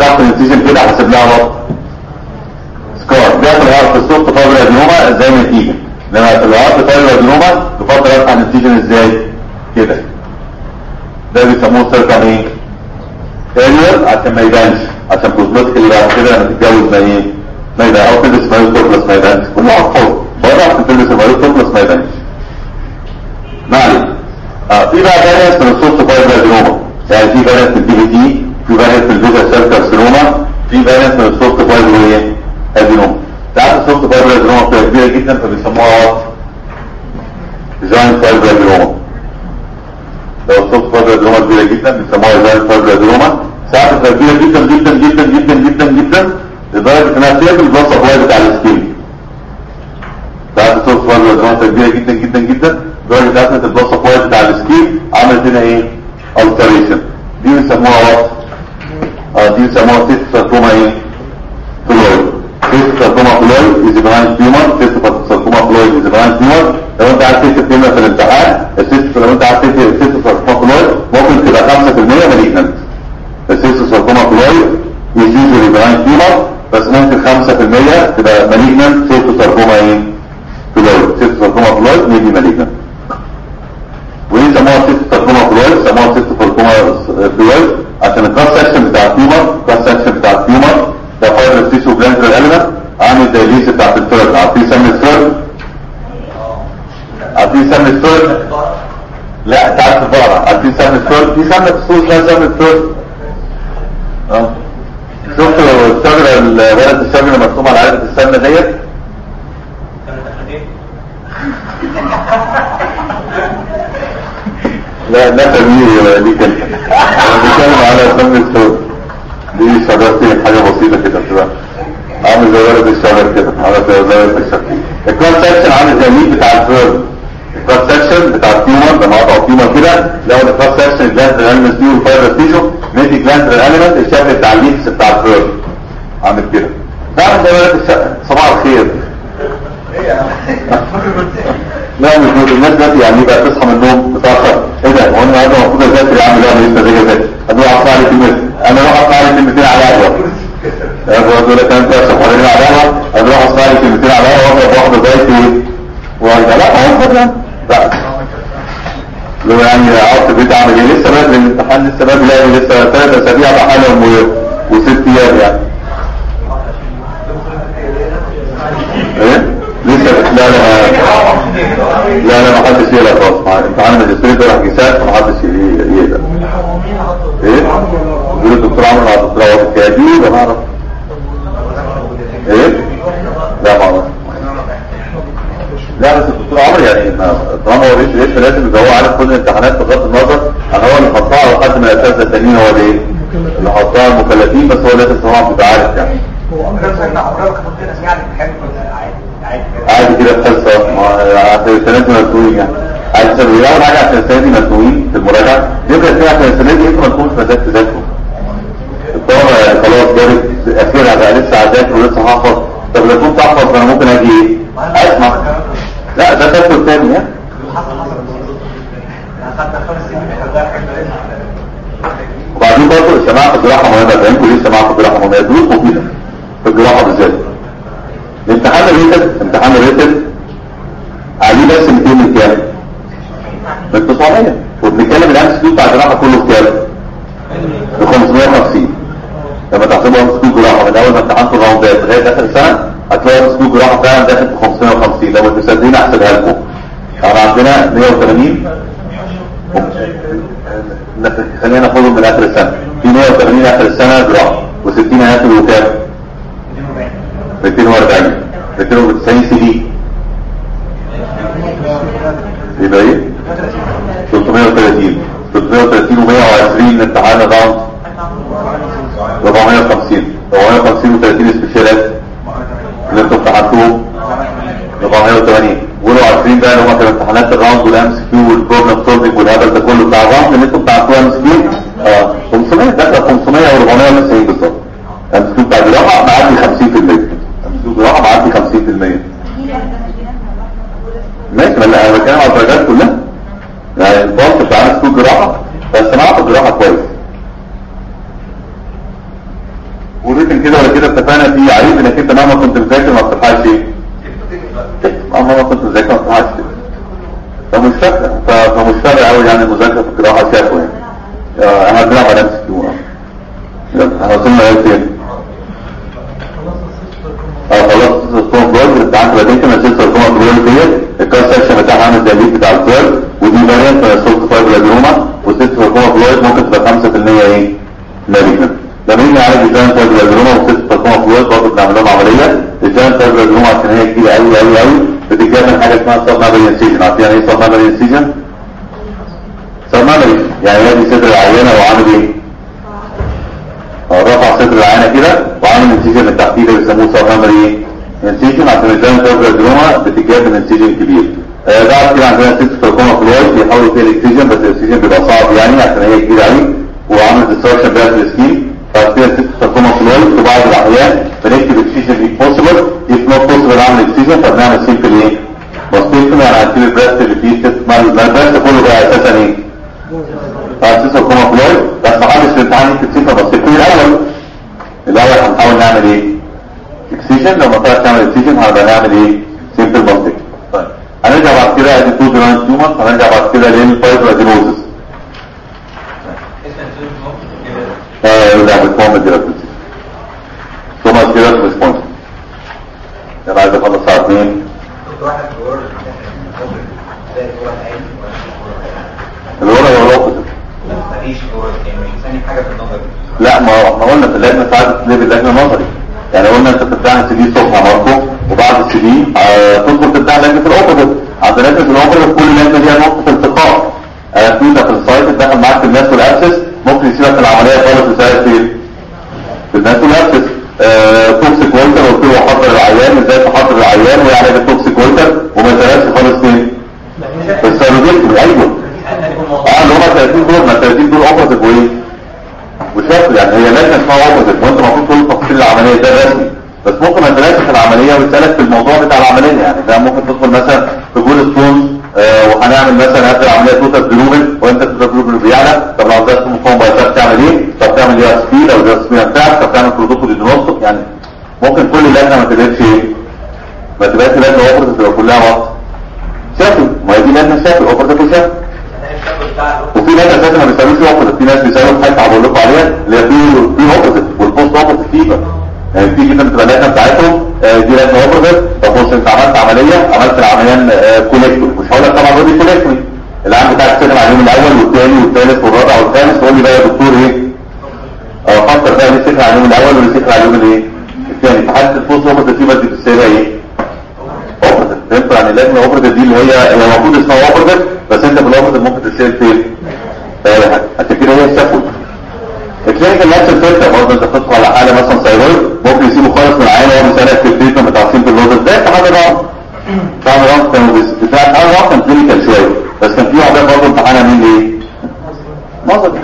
تحت الانسيجن كده حسب لها وقت سكار ده في الهارت السوفت فايبر ادنوما زي ما تيجي لما في الهارت فايبر ادنوما تفضل ارفع الانسيجن ازاي كده ده بيسموه سيركم ايه اريال عشان ما يبانش عشان كوزمتيك اللي بعد كده لما تتجوز ما ايه ما يبان او تلبس مايو توبلس ما يبانش كل واحد حر بره عشان تلبس المايو توبلس ما يبانش ما عليك اه في بقى فاريانس من السوفت فايبر ادنوما يعني في فاريانس من الدي بي تي في فاريانس من الفيزا سيل كارسينوما في فاريانس من السوفت فايبر ايه ادنوما ساعات السوفت فايبر ادنوما بتبقى كبيره جدا فبيسموها جاينت فايبر ادنوما لو السوفت فايبر ادنوما كبيره جدا بيسموها جاينت فايبر ادنوما ساعات بتبقى كبيره جدا جدا جدا جدا جدا جدا لدرجه انها تعمل البلس سبلاي بتاع السكين ساعات السوفت فايبر ادنوما بتبقى كبيره جدا جدا جدا لدرجه انها تعمل البلس سبلاي بتاع السكين عملت هنا ايه alteration دي بيسموها وات اه دي بيسموها سيست ساركوما ايه فلويد سيست ساركوما فلويد از بناين تيومر سيست ساركوما فلويد از بناين تيومر لو انت عايز تكتب كلمه في الامتحان السيست لو انت عايز تكتب سيست ساركوما فلويد ممكن تبقى 5% مالجنت السيست ساركوما فلويد از يوجوالي بناين تيومر بس ممكن 5% تبقى مالجنت سيست ساركوما ايه فلويد سيست ساركوما فلويد ميبي مالجنت ودي سموها سيست ساركوما فلويد سموها سيست ساركوما فلويد عشان الكراس سكشن بتاع التيومر الكراس سكشن بتاع التيومر ده فايبر تيشو جلاندر اليمنت عامل زي الليس بتاعت الفرد عارفين سم الفرد عارفين سم الفرد لا انت عارف البقرة عارفين سم الفرد في سم الفصول اسمها سم الفرد اه شفتوا الشجرة ورقة الشجرة مرسومة على علبة السمنة ديت لا ده تغيير دي كلمة انا بتكلم على سم الصوت دي شجرتي حاجة بسيطة كده بتبقى عامل زي ورد الشجر كده عامل زي ورد الشجر الكلاس سكشن عامل زي الميت بتاع الفيرد الكلاس سكشن بتاع التيومر لما قطعوا التيومر كده لو الكلاس سكشن الجلاند الالمنت دي والفايبر تيشو ميدي جلاند الالمنت الشكل بتاع الليكس بتاع الفيرد عامل كده ده عامل زي ورد الشجر صباح الخير لا مش موجود الناس دلوقتي يعني بقى تصحى من النوم متاخر ايه ده هو انا النهارده المفروض اذاكر يا عم لا انا لسه ذاكر ذاكر انا اروح اسمع لي كلمتين انا اروح اسمع لي كلمتين على القهوه انا بقول لك انت عشان حوالين على القهوه انا اروح اسمع لي كلمتين على القهوه واخد واحده زيتي وارجع لا هو كده لا لو يعني اقعد في البيت اعمل ايه لسه بدري الامتحان لسه بدري يعني لسه ثلاث اسابيع بحالهم وست ايام يعني ايه لسه لا لا لا لا ما حدش يقلق خالص مع امتحان الماجستير ده راح جسات ما حدش يقلق ايه يقول الدكتور عمرو على الدكتور عوض الكيادي ولا اعرف ايه لا ما اعرف لا بس الدكتور عمرو يعني ما- طالما هو ليش ليش لازم يبقى هو عارف كل الامتحانات بغض النظر عن هو اللي حطها وحد من الاساتذه التانيين هو اللي ايه اللي حطها المكلفين بس هو لازم طبعا بيبقى عارف يعني عادي كده بحصة عشان السنة دي مسؤولين يعني عشان السنة أول حاجة عشان السنة دي مسؤولين في المراجعة يبقى فيها عشان السنة دي انتوا ما تكونش مزاج تذاكروا الطلبة خلاص جابت أخيرا بقى لسه هذاكر ولسه هحفظ طب لو كنت أحفظ أنا ممكن أجي إيه؟ أسمع لا ده تاكل تاني ها وبعدين برضه السماعة في الجراحة مهمة فاهمكم ليه السماعة في الجراحة مهمة دروس مفيدة في الجراحة بالذات الامتحان الريتد امتحان الريتد عليه بس 200 من كام؟ من 900 وبنتكلم الام سي بتاع الجراحه كله بكام؟ ب 550 لما تحسبوا ام سي جراحه من اول ما امتحنتوا الراوندات لغايه اخر السنه هتلاقوا ام سي جراحه فعلا داخل ب 550 لو انتوا صادقين احسبها لكم احنا عندنا 180 خلينا ناخدهم من اخر السنه في 180 اخر السنه جراحه و60 هياخدوا كام؟ 240 290 سي دي يبقى ايه 330 330 و120 امتحان راوند 450 450 و30 سبيشالات اللي انتوا امتحنتوهم 480 ولو عارفين بقى اللي هم كانوا امتحانات الراوند والام سي كيو والبروبلم سولفنج والهبل ده كله بتاع الراوند اللي انتوا امتحنتوه ام سي كيو اه 500 داخله 500 و 490 بالظبط ام سي كيو بتاع الجراحه معدي 50% ام سي كيو جراحه معدي 50% ماشي ما انا بتكلم على الدرجات كلها يعني الباص بتاع ناس كل جراحه بس سمعت الجراحه كويس وريتن كده ولا كده اتفقنا فيه عارف انك انت مهما كنت مذاكر ما بتلحقش ايه مهما كنت مذاكر ما بتلحقش كده فمش فارقه ف- فمش فارقه قوي يعني المذاكره في القراءه شافه يعني آه، انا بنلعب على نفسي كيو يلا احنا وصلنا ايه تاني اه خلاص الصوم بلوج انت عندك بديت انا نزلت الصوم بلوج ديت الكاس سكشن بتاعها عامل زي الليد بتاع الكيرف ودي فاريانت من السولت فايبر ادروما وست الصوم بلوج ممكن تبقى 5% ايه مالجنت لما نيجي نعالج الجاينت فايبر ادروما وست الصوم بلوج برضه بنعمل لهم عمليه الجاينت فايبر ادروما عشان هي كبيره قوي قوي قوي بتتجمع حاجه اسمها سب مابري انسيجن عارفين يعني ايه سب مابري انسيجن؟ سب مابري يعني هي دي صدر العيانه وعامل ايه؟ رفع صدر العينه كده وعامل انسيجن من تحتيه اللي بيسموه سب ميموري انسيجن عشان الجاينت فايبر ادروما بتتجاب من انسيجن كبير آه بعد كده عندنا ست تركوما فلويد بيحاولوا فيها الاكسجين بس الاكسجين بيبقى صعب يعني عشان هي كبيره قوي وعامل ديستراكشن بقى في السكين بعد كده ست تركوما فلويد في بعض الاحيان بنكتب اكسجين if possible if not possible نعمل اكسجين فبنعمل سيمبل ايه؟ بسيط يعني هنشيل البريست اللي فيه ست ما البريست كله بقى اساسا ايه؟ اساسا كوما فلويد بس ما حدش في الامتحان يكتب سيمبل بسيط من الاول الاول هنحاول نعمل ايه اكسيجن لو ما طلعش نعمل اكسيجن هنبقى نعمل ايه سيمبل بلاسيك طيب هنرجع بعد كده ادي تو جراند تيومر هنرجع بعد كده للفايبرادينوزس اه يرجع بالفورم الديرابيوتي ثم الديرابيوتي ريسبونس انا عايز اخلص الساعه 2 كنت واحد في ورد زي الورد عين الورقه هو الاوبوزيت ماليش في ورد يعني مش ثاني حاجه في النظر لا ما هو احنا قلنا في اللجنه ساعات تلاقي اللجنه نظري يعني قلنا انت بتمتحن سي دي الصبح ماركو وبعد السي دي آه تدخل تمتحن لجنه الاوبوزيت عند لجنه الاوبوزيت كل لجنه ليها نقطه التقاء آه في ده في السايت تدخل معاك في الناس والابسس ممكن يسيبك العمليه خالص وساعد فين في الناس والابسس آه توكسيك وولتر قلت له حضر العيان ازاي تحضر العيان ويعالج التوكسيك وولتر وما يسالكش خالص فين في السيروديكتومي ايوه اه اللي هم 30 دول ما 30 دول اوبوزيت وايه وشكل يعني هي لجنه اسمها اوبوزيت وانت المفروض تقول تفاصيل العمليه ده رسمي بس ممكن ما تلاقيش في العمليه ويسالك في الموضوع بتاع العمليه يعني ده ممكن تدخل مثلا في جول ستونز آه وهنعمل مثلا قبل العمليه توتال جلوبل وانت توتال جلوبل بيعلى طب لو ده اسمه فون بايتر تعمل ايه؟ طب تعمل ايه سبي لو ده سبي بتاعك طب تعمل بروتوكول دينوستيك يعني ممكن كل لجنه ما تبقاش ايه؟ ما تبقاش لجنه اوبوزيت تبقى كلها وقت شكل ما هي دي لجنه شكل اوبوزيت وشكل وفي ناس اساسا ما بيسالوش اوبوزيت في ناس بيسالوا حاجه هقول لكم عليها اللي هي في في اوبوزيت والبوست اوبوزيت فيبر يعني في جدا بتبقى اللجنه بتاعتهم آه، دي لجنه اوبوزيت طب بص انت عملت عمليه عملت العمليان كوليكتوري مش هقول لك طبعا قول لي كوليكتوري العام بتاعك سلم على اليوم الاول والثاني والثالث والرابع والخامس تقول لي بقى يا دكتور ايه؟ اه فكر بقى ليه سكر على اليوم الاول وليه سكر على اليوم الايه؟ الثاني في حاله البوست اوبوزيت فيبر دي بتسالها ايه؟ اوبوزيت فهمت يعني اللجنه اوبوزيت دي اللي هي هي المفروض اسمها اوبوزيت بس انت في الاوبوزيت ممكن تتسال فين؟ في اي حاجه عشان كده هي الشفوي الكلينيكال نفس الفكره برضه انت بتدخل على حاله مثلا ثايرويد ممكن يسيبوا خالص من العين وهو بيسالك في التريتمنت بتاع سيمبل لوزر ده انت حاجه غلط طبعا غلط كانوا بس بتاع اول واحد كان كلينيكال شويه بس كان في واحده برضه امتحانها مين ايه؟ نظري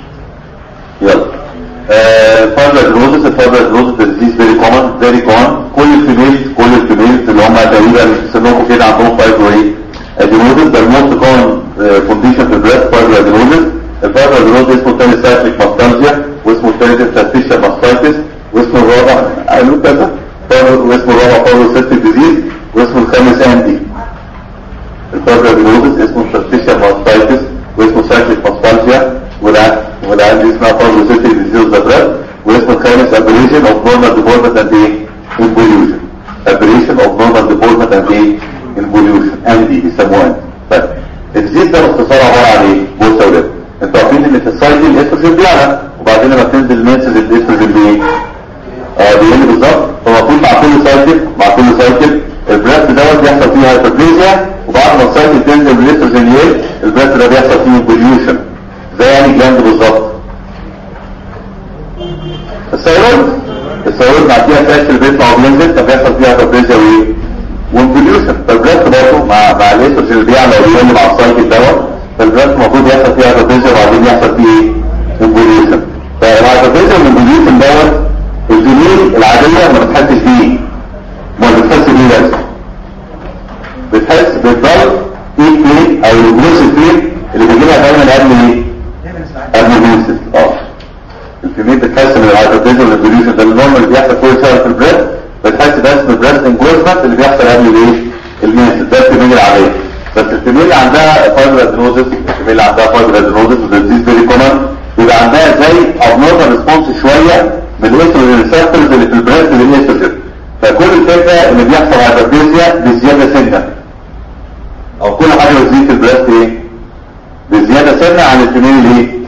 يلا فايبرادروزس الفايبرادروزس ديزيز فيري كومن فيري كومن كل الفيميلز كل الفيميلز اللي هم تقريبا سنهم كده عندهم فايبرويد ادينوزس ده الموست كومن كونديشن في البريست فايبرادروزس الفايبرادروزس اسمه الثاني سايكليك ماستالجيا واسمه الثالث انترستيشن ماستايتس واسمه الرابع قالوا كذا واسمه الرابع فايبروسيستيك ديزيز واسمه الخامس اندي الفايبرادروزس اسمه انترستيشن ماستايتس واسمه سايكليك ماستالجيا والعين والعين دي اسمها فايبروسيستيك ديزيز ذا بريست واسمه الخامس ابريشن اوف نورمال ديفولفمنت اند ايه؟ انفوليوشن ابريشن اوف نورمال ديفولفمنت اند ايه؟ انفوليوشن اندي بيسموها طيب الديزيز ده باختصار عباره عن ايه؟ بص يا ولاد انتوا عارفين ان في السايكل الاستروجين بيعلى وبعدين لما بتنزل المنسز الاستروجين بايه؟ اه بيقل بالظبط فالمفروض مع كل سايكل مع كل سايكل البريست دوت بيحصل فيه هايبربليزيا وبعد ما السايكل تنزل بالاستروجين يقل البريست ده بيحصل فيه انفوليوشن زي يعني جلاند بالظبط الثيرويد الثيرويد مع فيها فاشل بيطلع وبينزل فبيحصل فيها هايبربليزيا وايه؟ وانفوليوشن فالبريست برضه مع مع الاستروجين اللي بيعلى ويقل مع السايكل دوت فالبريست المفروض يحصل فيها هايبربليزيا وبعدين يحصل فيه ايه؟ انفوليوشن فالهايبربليزيا والانفوليوشن دوت الجنين العادية ما بتحسش بيه ما بتحس بيه بس بتحس بالضغط ايه فين او الجلوس فين اللي بيجي لها دايما قبل ايه؟ قبل الجلوس اه الكمية بتحس ان الهايبرتنشن والانفوليوشن ده النورمال اللي بيحصل كل شهر في البريست بتحس بس بالبريست انجوزمنت اللي بيحصل قبل الايه الميس ده الكميه العاديه بس الكميه اللي عندها فايبر ادينوزس الكميه اللي عندها فايبر ادينوزس وديزيز فيري كومن بيبقى عندها زي ابنورمال ريسبونس شويه من الاستروجين ريسبتورز اللي في البريست للاستروجين فكل الفكره ان بيحصل هايبربيزيا بزياده سنه او كل حاجه بتزيد في البريست ايه بزياده سنه عن الكميه الايه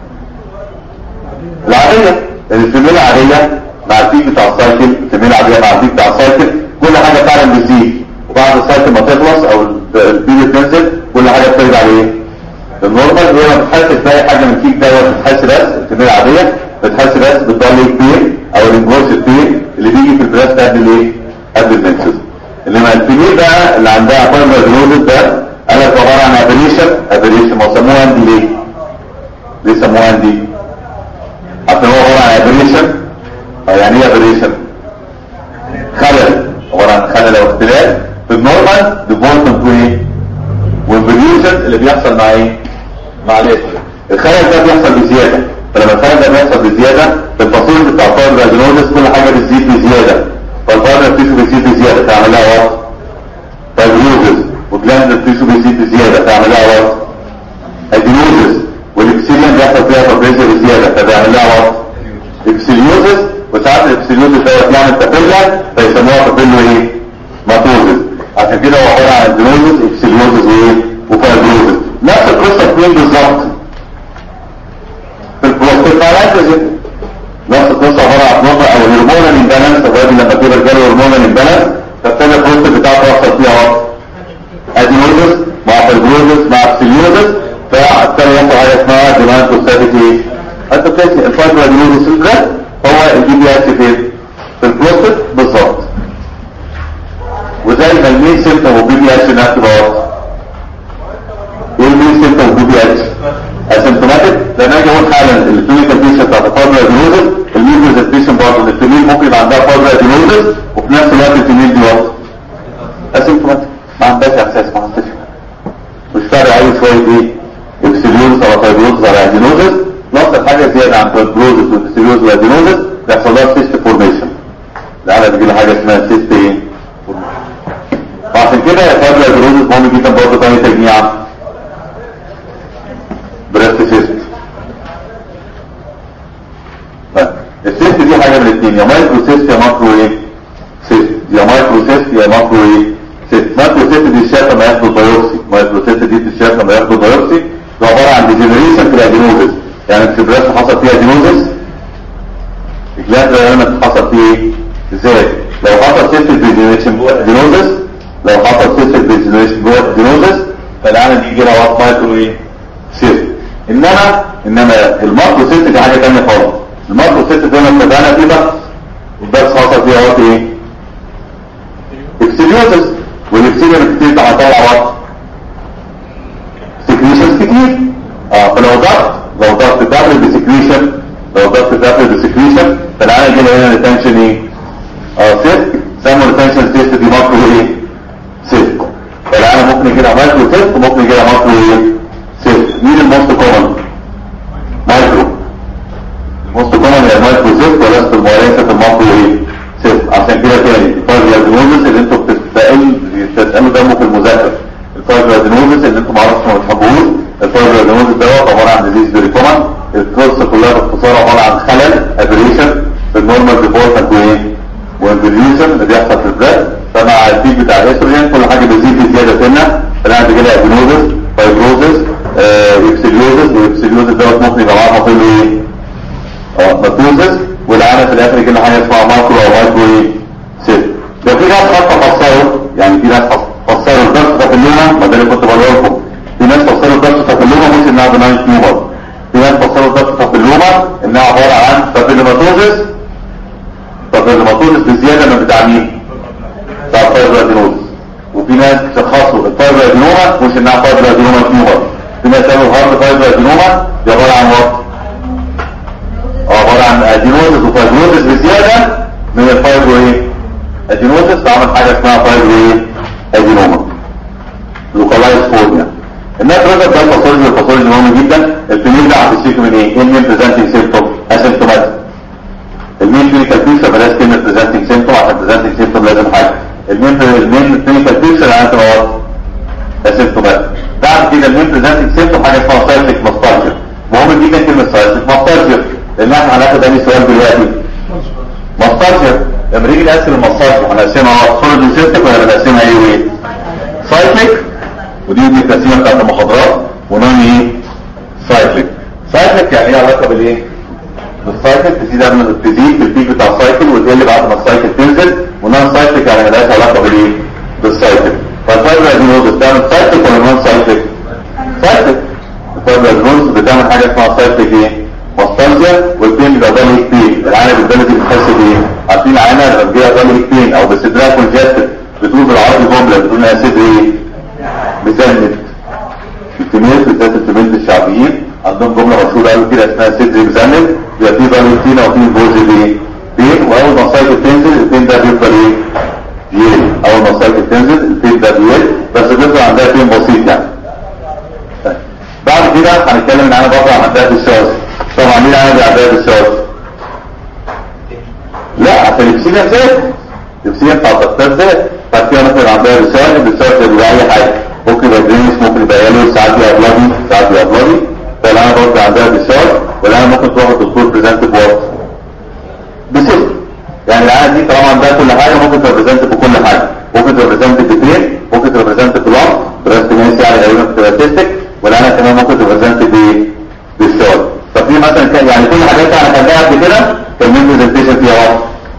العادية الكمية العادية مع البيك بتاع السايكل الكمية العادية مع البيك بتاع السايكل كل حاجة فعلا بتزيد وبعد السايكل ما تخلص او البيك تنزل كل حاجة بترجع لايه؟ للنورمال هي ما بتحسش بأي حاجة من البيك دوت بتحس بس الكمية العادية بتحس بس بالدولي بين او الانجورس بين اللي بيجي في البلاس قبل الايه؟ قبل المنسز انما الكمية بقى اللي عندها فايبر جلوزس ده قال لك عبارة عن ابريشن ابريشن ما سموها اندي ليه؟ ليه سموها اندي؟ عشان هو عبارة عن ابريشن يعني ايه ابريشن خلل عبارة عن خلل او اختلاف في النورمال ديفولتمنت وايه والبريوشن اللي بيحصل مع ايه مع الاستر الخلل ده بيحصل بزيادة فلما الخلل ده بيحصل بزيادة في الفصول بتاع الفايبر ادينوزس كل حاجة بتزيد بزيادة فالفايبر تيشو بيزيد بزيادة تعمل لها وقت فايبروزس وجلاند التيشو بيزيد بزيادة تعمل لها وقت ادينوزس والاكسيليان بيحصل فيها فابريزيا بزيادة فبيعمل لها وقت اكسيليوزس وساعات الاكسيليوزس دوت يعمل تابيلا فيسموها تابيلو ايه ماتوزس عشان كده هو عبارة عن ادينوزس اكسيليوزس وايه وفايبروزس نفس القصة فين بالظبط في البروستيتالايتس نفس القصة عبارة عن نقطة او هرمونال امبالانس الراجل لما كبر جاله هرمونال امبالانس فابتدى البروستيت بتاعته يحصل فيها وقت ادينوزس مع فايبروزس مع اكسيليوزس فابتدى يحصل حاجه اسمها ديماند بروستاتيك ايه؟ انت بتحكي الفايبر ادينوزس ده هو الجي بي اس فين؟ في البروستيت بالظبط وزي ما المين سيمتوم والبي بي اس انها تبقى واضحه ايه المين سيمتوم والبي بي اس؟ اسيمتوماتيك لما اجي اقول حالا الكلينيكال بيشن بتاعت الفايبر ادينوزس المين برزنتيشن برضه ان الفيميل ممكن يبقى عندها فايبر ادينوزس وفي نفس الوقت الفيميل دي واضحه اسيمتوماتيك ما عندهاش احساس ما عندهاش مش فارق قوي شويه ايه اكسليوز او فايبروز على ادينوزس نفس الحاجه زياده عن فايبروزس واكسليوز وادينوزس بيحصل لها سيست فورميشن العيله بيجي لها حاجه اسمها سيست ايه وعشان كده يا فايبر ادينوزس مهم جدا برضه تاني تجميع بريست سيست طيب السيست دي حاجه من الاثنين يا مايكرو سيست يا ماكرو ايه سيست يا مايكرو سيست يا ماكرو ايه سيست مايكرو سيست دي الشاف لما ياخدوا بايوبسي مايكرو سيست دي الشاف لما ياخدوا بايوبسي ده عباره عن ديجنريشن في الادينوزس يعني الفبراس حصل فيها ادينوزس الجلاند لما حصل فيه ايه ازاي لو حصل سيست ديجنريشن جوه الادينوزس لو حصل سيست ديجنريشن جوه الادينوزس فالعالم دي يجي لها وقت مايكرو ايه سيست انما انما الماكرو سيست دي حاجه ثانيه خالص الماكرو سيست زي ما اتفقنا فيه بس والبس حصل فيها وقت ايه اكسليوزس والاكسليوزس كتير طبعا طلع وقت سكريشنز كتير اه فلو ضغط لو ضغط دبل بسكريشن لو ضغط دبل بسكريشن فالعالم يجي هنا ريتنشن ايه اه سيست سموا ريتنشن سيست دي ماكرو ايه سيست فالعالم ممكن يجي لها مايكرو سيست وممكن يجي لها ماكرو ايه سيست مين الموست كومن مايكرو الموست كومن هي المايكرو سيست ولست المؤسسه الماكرو ايه سيست عشان كده تاني الفايبر ادينوزس اللي انتوا بتسالوا بتسالوا دمه في المذاكره الفايبر ادينوزس اللي انتوا معرفش ما بتحبوش الفايبر ادينوزس دوت عباره عن ديزيز فيري كومن القصه كلها باختصار عباره عن خلل ابريشن في النورمال ديفولتنت وايه والفيريوشن اللي بيحصل في البلاد فمع البيك بتاع الاستروجين كل حاجه بتزيد بزياده سنه فالعيال بيجي لها ادينوزس فايبروزس اكسليوزس والاكسليوزس دوت ممكن يبقى معاه مطيل ايه اه ماتوزس والعالم في الاخر يجي لها حاجه اسمها ماكرو او مايكرو ايه سيل لو في ناس حتى فسروا يعني في ناس فسروا الدرس تكلمه ما ده اللي كنت بقوله لكم في ناس فسروا الدرس تكلمه مش انها بناين تيومر في ناس فسروا الدرس تكلمه انها عباره عن بابيلوماتوزس بابيلوماتوزس بزياده من بتاع مين؟ بتاع الفايبر ادينوز وفي ناس شخصوا الفايبر ادينوما مش انها فايبر ادينوما تيومر في ناس قالوا الهارد فايبر ادينوما دي عباره عن وقت عبارة عن ادينوزس وفايبروزس بزيادة من الفايبرو ايه ادينوزس بعمل حاجة اسمها فايبرو ايه ادينوما لوكالايز فورميا الناس رجل ده الفاصولوجي والفاصولوجي مهم جدا الفيميل ده هتشتكي من ايه؟ ايه المين بريزنتنج سيمتوم اسيمتوماتيك المين كلينيكال كلينيكال بيكتشر بلاش كلمه بريزنتنج سيمتوم عشان بريزنتنج سيمتوم لازم حاجه المين المين كلينيكال بيكتشر انا تبقى واضحه اسيمتومات بعد كده المين بريزنتنج سيمتوم حاجه اسمها سايكليك ماستالجيا مهم جدا كلمه سايكليك ماستالجيا لان احنا هناخد انهي سؤال دلوقتي ماستالجيا لما نيجي نقسم الماستالجيا هنقسمها سوليد سيستك ولا بنقسمها ايه وايه؟ سايكليك ودي دي التقسيمه بتاعت المحاضرات ونون ايه؟ سايكليك سايكليك يعني ايه علاقه بالايه؟ بالسايكل تزيد قبل ما تزيد في البيك بتاع السايكل وتقل بعد ما السايكل تنزل ونون سايكليك يعني ملهاش علاقه بالايه؟ بالسايكل فالفايبر ادينوز بتعمل سايكليك ولا نون سايكليك؟ سايكليك الفايبر ادينوز بتعمل حاجه اسمها سايكليك ايه؟ ماستالجيا والبين بيبقى ضل كتير العينه بالبلدي بتحس بايه؟ عارفين العينه لما بتجيها ضل كتير او بصدرها كونجستد بتقول بالعربي جمله بتقول انها صدر ايه؟ مزند التمييز بالذات التمييز الشعبيين عندهم جمله مشهوره قوي كده اسمها صدر مزند بيبقى فيه ضل كتير او فيه بوز ايه؟ بين واول ما السايكل تنزل البين ده بيفضل ايه؟ يقل اول ما السايكل تنزل البين ده بيقل بس بيفضل عندها بين بسيط يعني طيب. بعد كده هنتكلم معانا برضه عن عداد الشواذ طبعا مين عندي عداد الشواذ لا عشان الابسيليا ذات الابسيليا بتاع الدكتور ذات بعد كده مثلا عندها رسالة الرسالة ده بيبقى اي حاجة ممكن يبقى جرينش ممكن يبقى يالو ساعات يبقى بلادي ساعات يبقى بلادي فالعينة برضه عندها رسالة والعينة ممكن تروح الدكتور بريزنت بوقت بصفر يعني العينة دي طالما عندها كل حاجة ممكن تبريزنت بكل حاجة ممكن تبريزنت ببين ممكن تبريزنت بلان بريزنت ميسي يعني غالبا بتبقى سيستك والعينة كمان ممكن تبريزنت بايه؟ بالشغل طب في مثلا كان يعني كل الحاجات اللي احنا خدناها قبل كده كان مين برزنتيشن فيها واحد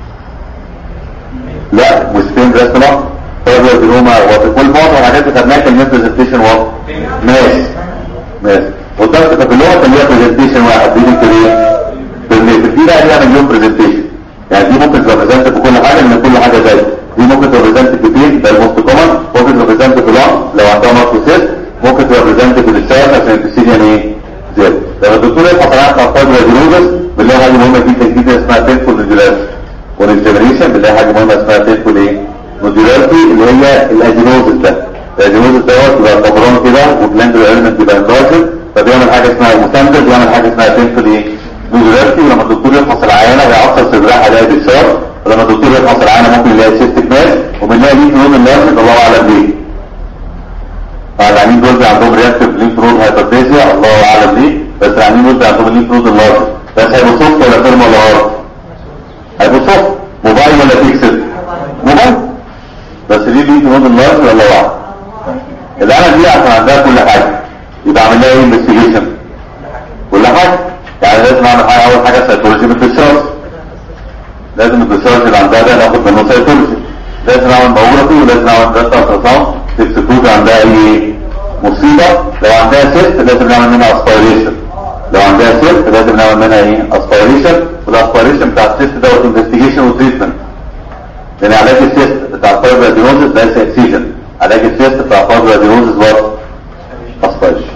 لا وسبين رسمه فايبر جنوما وكل معظم الحاجات اللي خدناها كان مين برزنتيشن واحد ماس ماس والضغط في اللغه كان ليها برزنتيشن واحد دي انت ايه بالمتر دي بقى ليها مليون برزنتيشن يعني دي ممكن تبقى بريزنت بكل حاجه لان كل حاجه زي دي ممكن تبقى بريزنت ببين ده الموست كومن ممكن تبقى بريزنت بلان لو عندها ماركوسيس ممكن تبقى بريزنت بالستايل عشان التسيريان ايه زاد لما الدكتور يبحث عن اكثر فايبر ادينوزس بنلاقي حاجه مهمه جدا جدا اسمها تينفول نودولاريتي والاكزامينيشن بنلاقي حاجه مهمه اسمها تينفول ايه نودولاريتي اللي هي الادينوزس ده الادينوزس دوت بيبقى طبران كده وجلاندر ايلمنت بيبقى انتراجن فبيعمل حاجه اسمها مساندر بيعمل حاجه اسمها تينفول ايه نودولاريتي ولما الدكتور يفحص العيانه هيعصر صدرها هيلاقي ديشار ولما الدكتور يفحص العيانه ممكن يلاقي سيستيك ماس وبنلاقي ليه نود اللارج الله اعلم ليه العيانين دول عندهم رياكتيف لينك نود هايبرتيزيا الله اعلم ليه بس العيانين دول عندهم لينك نود اللارج بس هيبقوا سوفت ولا فيرم ولا هارد هيبقوا سوفت موبايل ولا فيكسد موبايل بس ليه لينك نود اللارج ولا الله اعلم العيانه دي عشان عندها كل حاجه يبقى اعمل لها ايه انفستيجيشن كل حاجه يعني لازم اعمل حاجه اول حاجه سيكولوجي بالديسشارج لازم الديسشارج اللي عندها ده ناخد منه سيكولوجي لازم اعمل مامورتي ولازم اعمل داتا التراساوند تكتبوت عندها اي مصيبة لو عندها سيست لازم نعمل منها اسبيريشن لو عندها سيست لازم نعمل منها ايه اسبيريشن والاسبيريشن بتاع السيست دوت انفستيجيشن وتريتمنت لان علاج السيست بتاع الفايبر ادينوزس ليس اكسيجن علاج السيست بتاع الفايبر ادينوزس هو اسبيريشن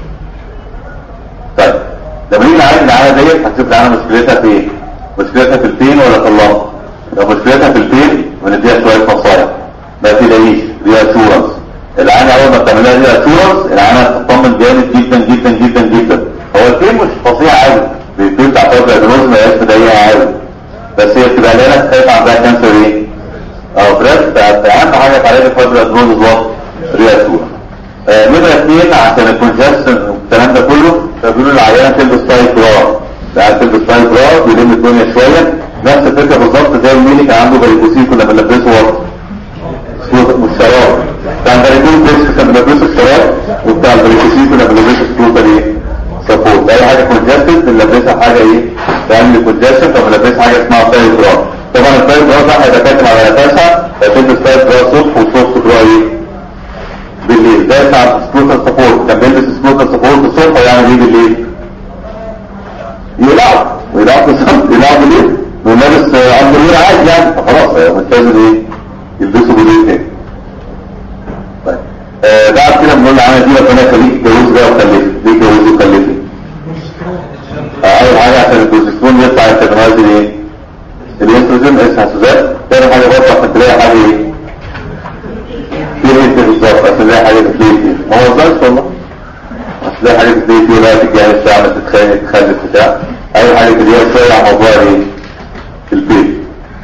طيب لما نيجي نعالج العينه ديت هتشوف العينه مشكلتها في ايه؟ مشكلتها في البين ولا في اللمب؟ لو مشكلتها في البين بنديها شويه نصايح ما تلاقيش رياسورنس العينه اول ما بتعملها رياسورنس العينه هتطمن جامد جدا جدا جدا جدا هو البين مش فظيع قوي البين بتاع فايبر ادينوز ما هياش مضايقها قوي بس هي بتبقى لنا خايفه عندها كانسر ايه؟ اه بريست اهم حاجه في علاج الفايبر ادينوز هو رياسورنس نمرة اثنين عشان الكونجستن والكلام ده كله فبيقولوا العيانة تلبس تايت برا العيانة تلبس تايت برا بيلم الدنيا شوية نفس الفكرة بالظبط زي الميلي كان عنده باريكوسين كنا بنلبسه وقت والشراب بتاع الباريكوسين بس كنا بنلبسه الشراب وبتاع الباريكوسين كنا بنلبسه سكروتر ايه سبورت اي حاجة كونجستن بنلبسها حاجة ايه تعمل كونجستن فبنلبسها حاجة اسمها تايت برا طبعا التايت برا ده هيبقى كاتب على اساسها هتلبس تايت برا الصبح والصبح برا ايه بالليل ده بتاع سكوتر سبورت كان بيلبس سكوتر سبورت الصبح ويعمل ايه بالليل يلعب ويلعب بالظبط يلعب بالليل ولابس اندروير عادي يعني فخلاص مش لازم ايه يلبسوا بالليل تاني طيب آه بعد كده بنقول لعنا دي ربنا يخليك اتجوزي بقى وخلفي ليه اتجوزي وخلفي؟ آه اول حاجه عشان البروجسترون يطلع يستخدمها ايه؟ الاستروجين اسمها سوزات تاني حاجه برضه عشان تلاقي حاجه ايه؟ فيه انت بالظبط عشان تلاقي حاجه تلاقي فيه ما هو ازاي والله عشان تلاقي حاجه تلاقي فيه بقى تتجاهل الساعه تتخانق تخلف بتاع اول حاجه تلاقيها شويه على موضوع ايه؟ البيت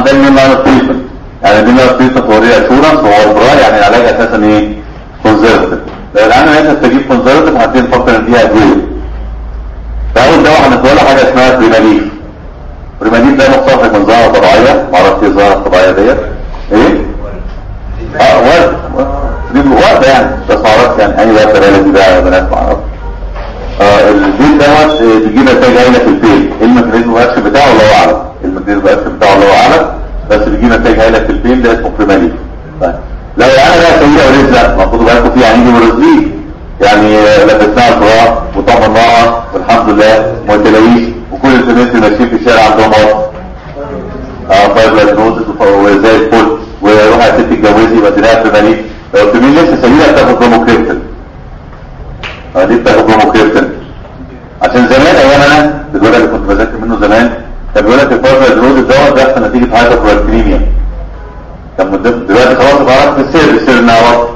ده المين لاين اوف تريتمنت يعني المين لاين اوف تريتمنت هو ري اشورنس وهو البراء يعني العلاج اساسا ايه كونزرفتيف لو العيان لازم تجيب كونزرفتيف هتبتدي نفكر ان دي ادويه فاول دواء هنقول حاجه اسمها بريماليف بريماليف ده مختصر من ظاهره طبيعيه معرفش ايه الظاهره الطبيعيه ديت ايه اه ورد دي ورد يعني بس معرفش يعني اي ورد بلدي بقى يا بنات معرفش اه البيت دوت آه، بيجيب نتائج هايله في البيت ايه الميكانيزم الاكشن بتاعه الله اعلم الميكانيزم الاكشن بتاعه الله اعلم بس بيجيب نتائج هايله في البيت ده اسمه بريماليف طيب لو انا بقى سيئه ورزق المفروض بالكم فيه يعني ورزقين يعني آه، لبسناها الفراغ وطمناها والحمد لله وما تلاقيش وكل البنات اللي ماشيين في الشارع عندهم وقت اه فايبر نوزز وزي الفل وروح يا ست اتجوزي يبقى تلاقيها في مالي لو في مين لسه سيئه بتاخد بروموكريبتن اه دي بتاخد بروموكريبتن عشان زمان ايام انا الولد اللي كنت بذاكر منه زمان كان بيقول لك الفايبر نوزز دوت بيحصل نتيجه هايبركوليستيميا كان من ضمن- دلوقتي خلاص اتعرفت السر السر انها وقت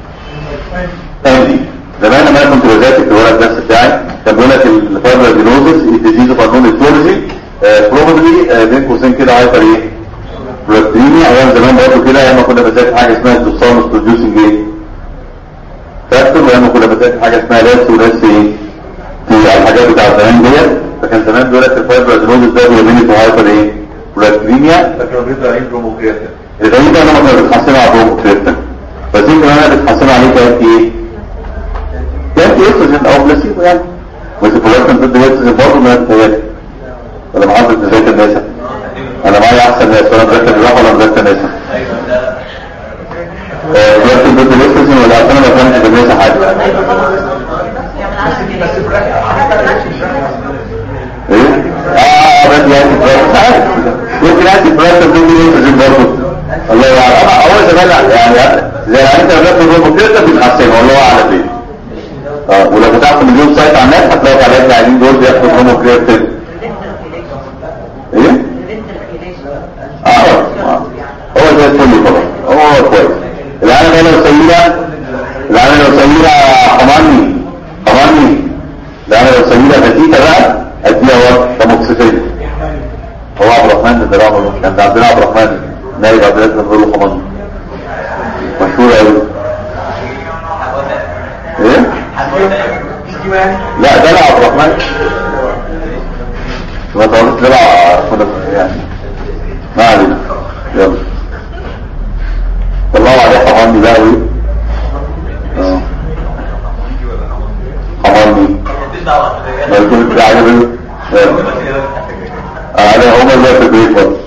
تاني زمان لما انا كنت بذاكر في الورق الدرس بتاعي كان بيقول لك الفايبر دينوزس ديزيز اوف انون ايتولوجي بروبلي بين قوسين كده هايبر ايه بروتينيا ايام زمان برضه كده ايام ما كنا بنذاكر حاجه اسمها الدوسانوس بروديوسنج ايه فاكتور وايام ما كنا بنذاكر حاجه اسمها لاس ولاس ايه في الحاجات بتاعت زمان ديت فكان زمان بيقول لك الفايبر دينوزس ده بيعمل هايبر ايه بروتينيا فكانوا بيبقوا عين بروموكرياتين الغريب ده لما كانوا بيتحسنوا على بروموكريبتن بس يمكن انا بتحسنوا عليه كانت ايه كانت استروجين او بلاسيبو يعني بس البرولاكتين ضد الاستروجين برضه ما بتهيألي ولا محافظ تذاكر ناسا انا معايا احسن ناس ولا مذاكر الراحه ولا مذاكر ناسا البرولاكتين ضد الاستروجين ولا اصلا ما فهمتش بالناسا حاجه ايه اه بس يعني برولاكتين يمكن يعني البرولاكتين ضد الاستروجين برضه الله يعلم انا اول زمان يعني زي ما انت بتاخد بروموكريبتن بتحسنه والله اعلم ليه اه ولو فتحت مليون سايت على النت هتلاقي على اللاعبين دول بياخدوا بروموكريبتن ايه اه آه. هو زي الفل طبعا هو كويس العالم هنا لو سيدة العالم لو سيدة حماني حماني العالم لو سيدة فتيتة بقى اديها وقت كمكسفين هو عبد الرحمن بن درام كان عندنا عبد الرحمن نايب عبد الرحمن بن له حماني مشهور قوي ايه لا ده لا عبد الرحمن ما تعرفش ده لا كنا يعني ما علينا يلا طلعوا عليه حماني بقى وي اه حماني ما يكون بتاع عجبه انا هما اللي في البيت برضه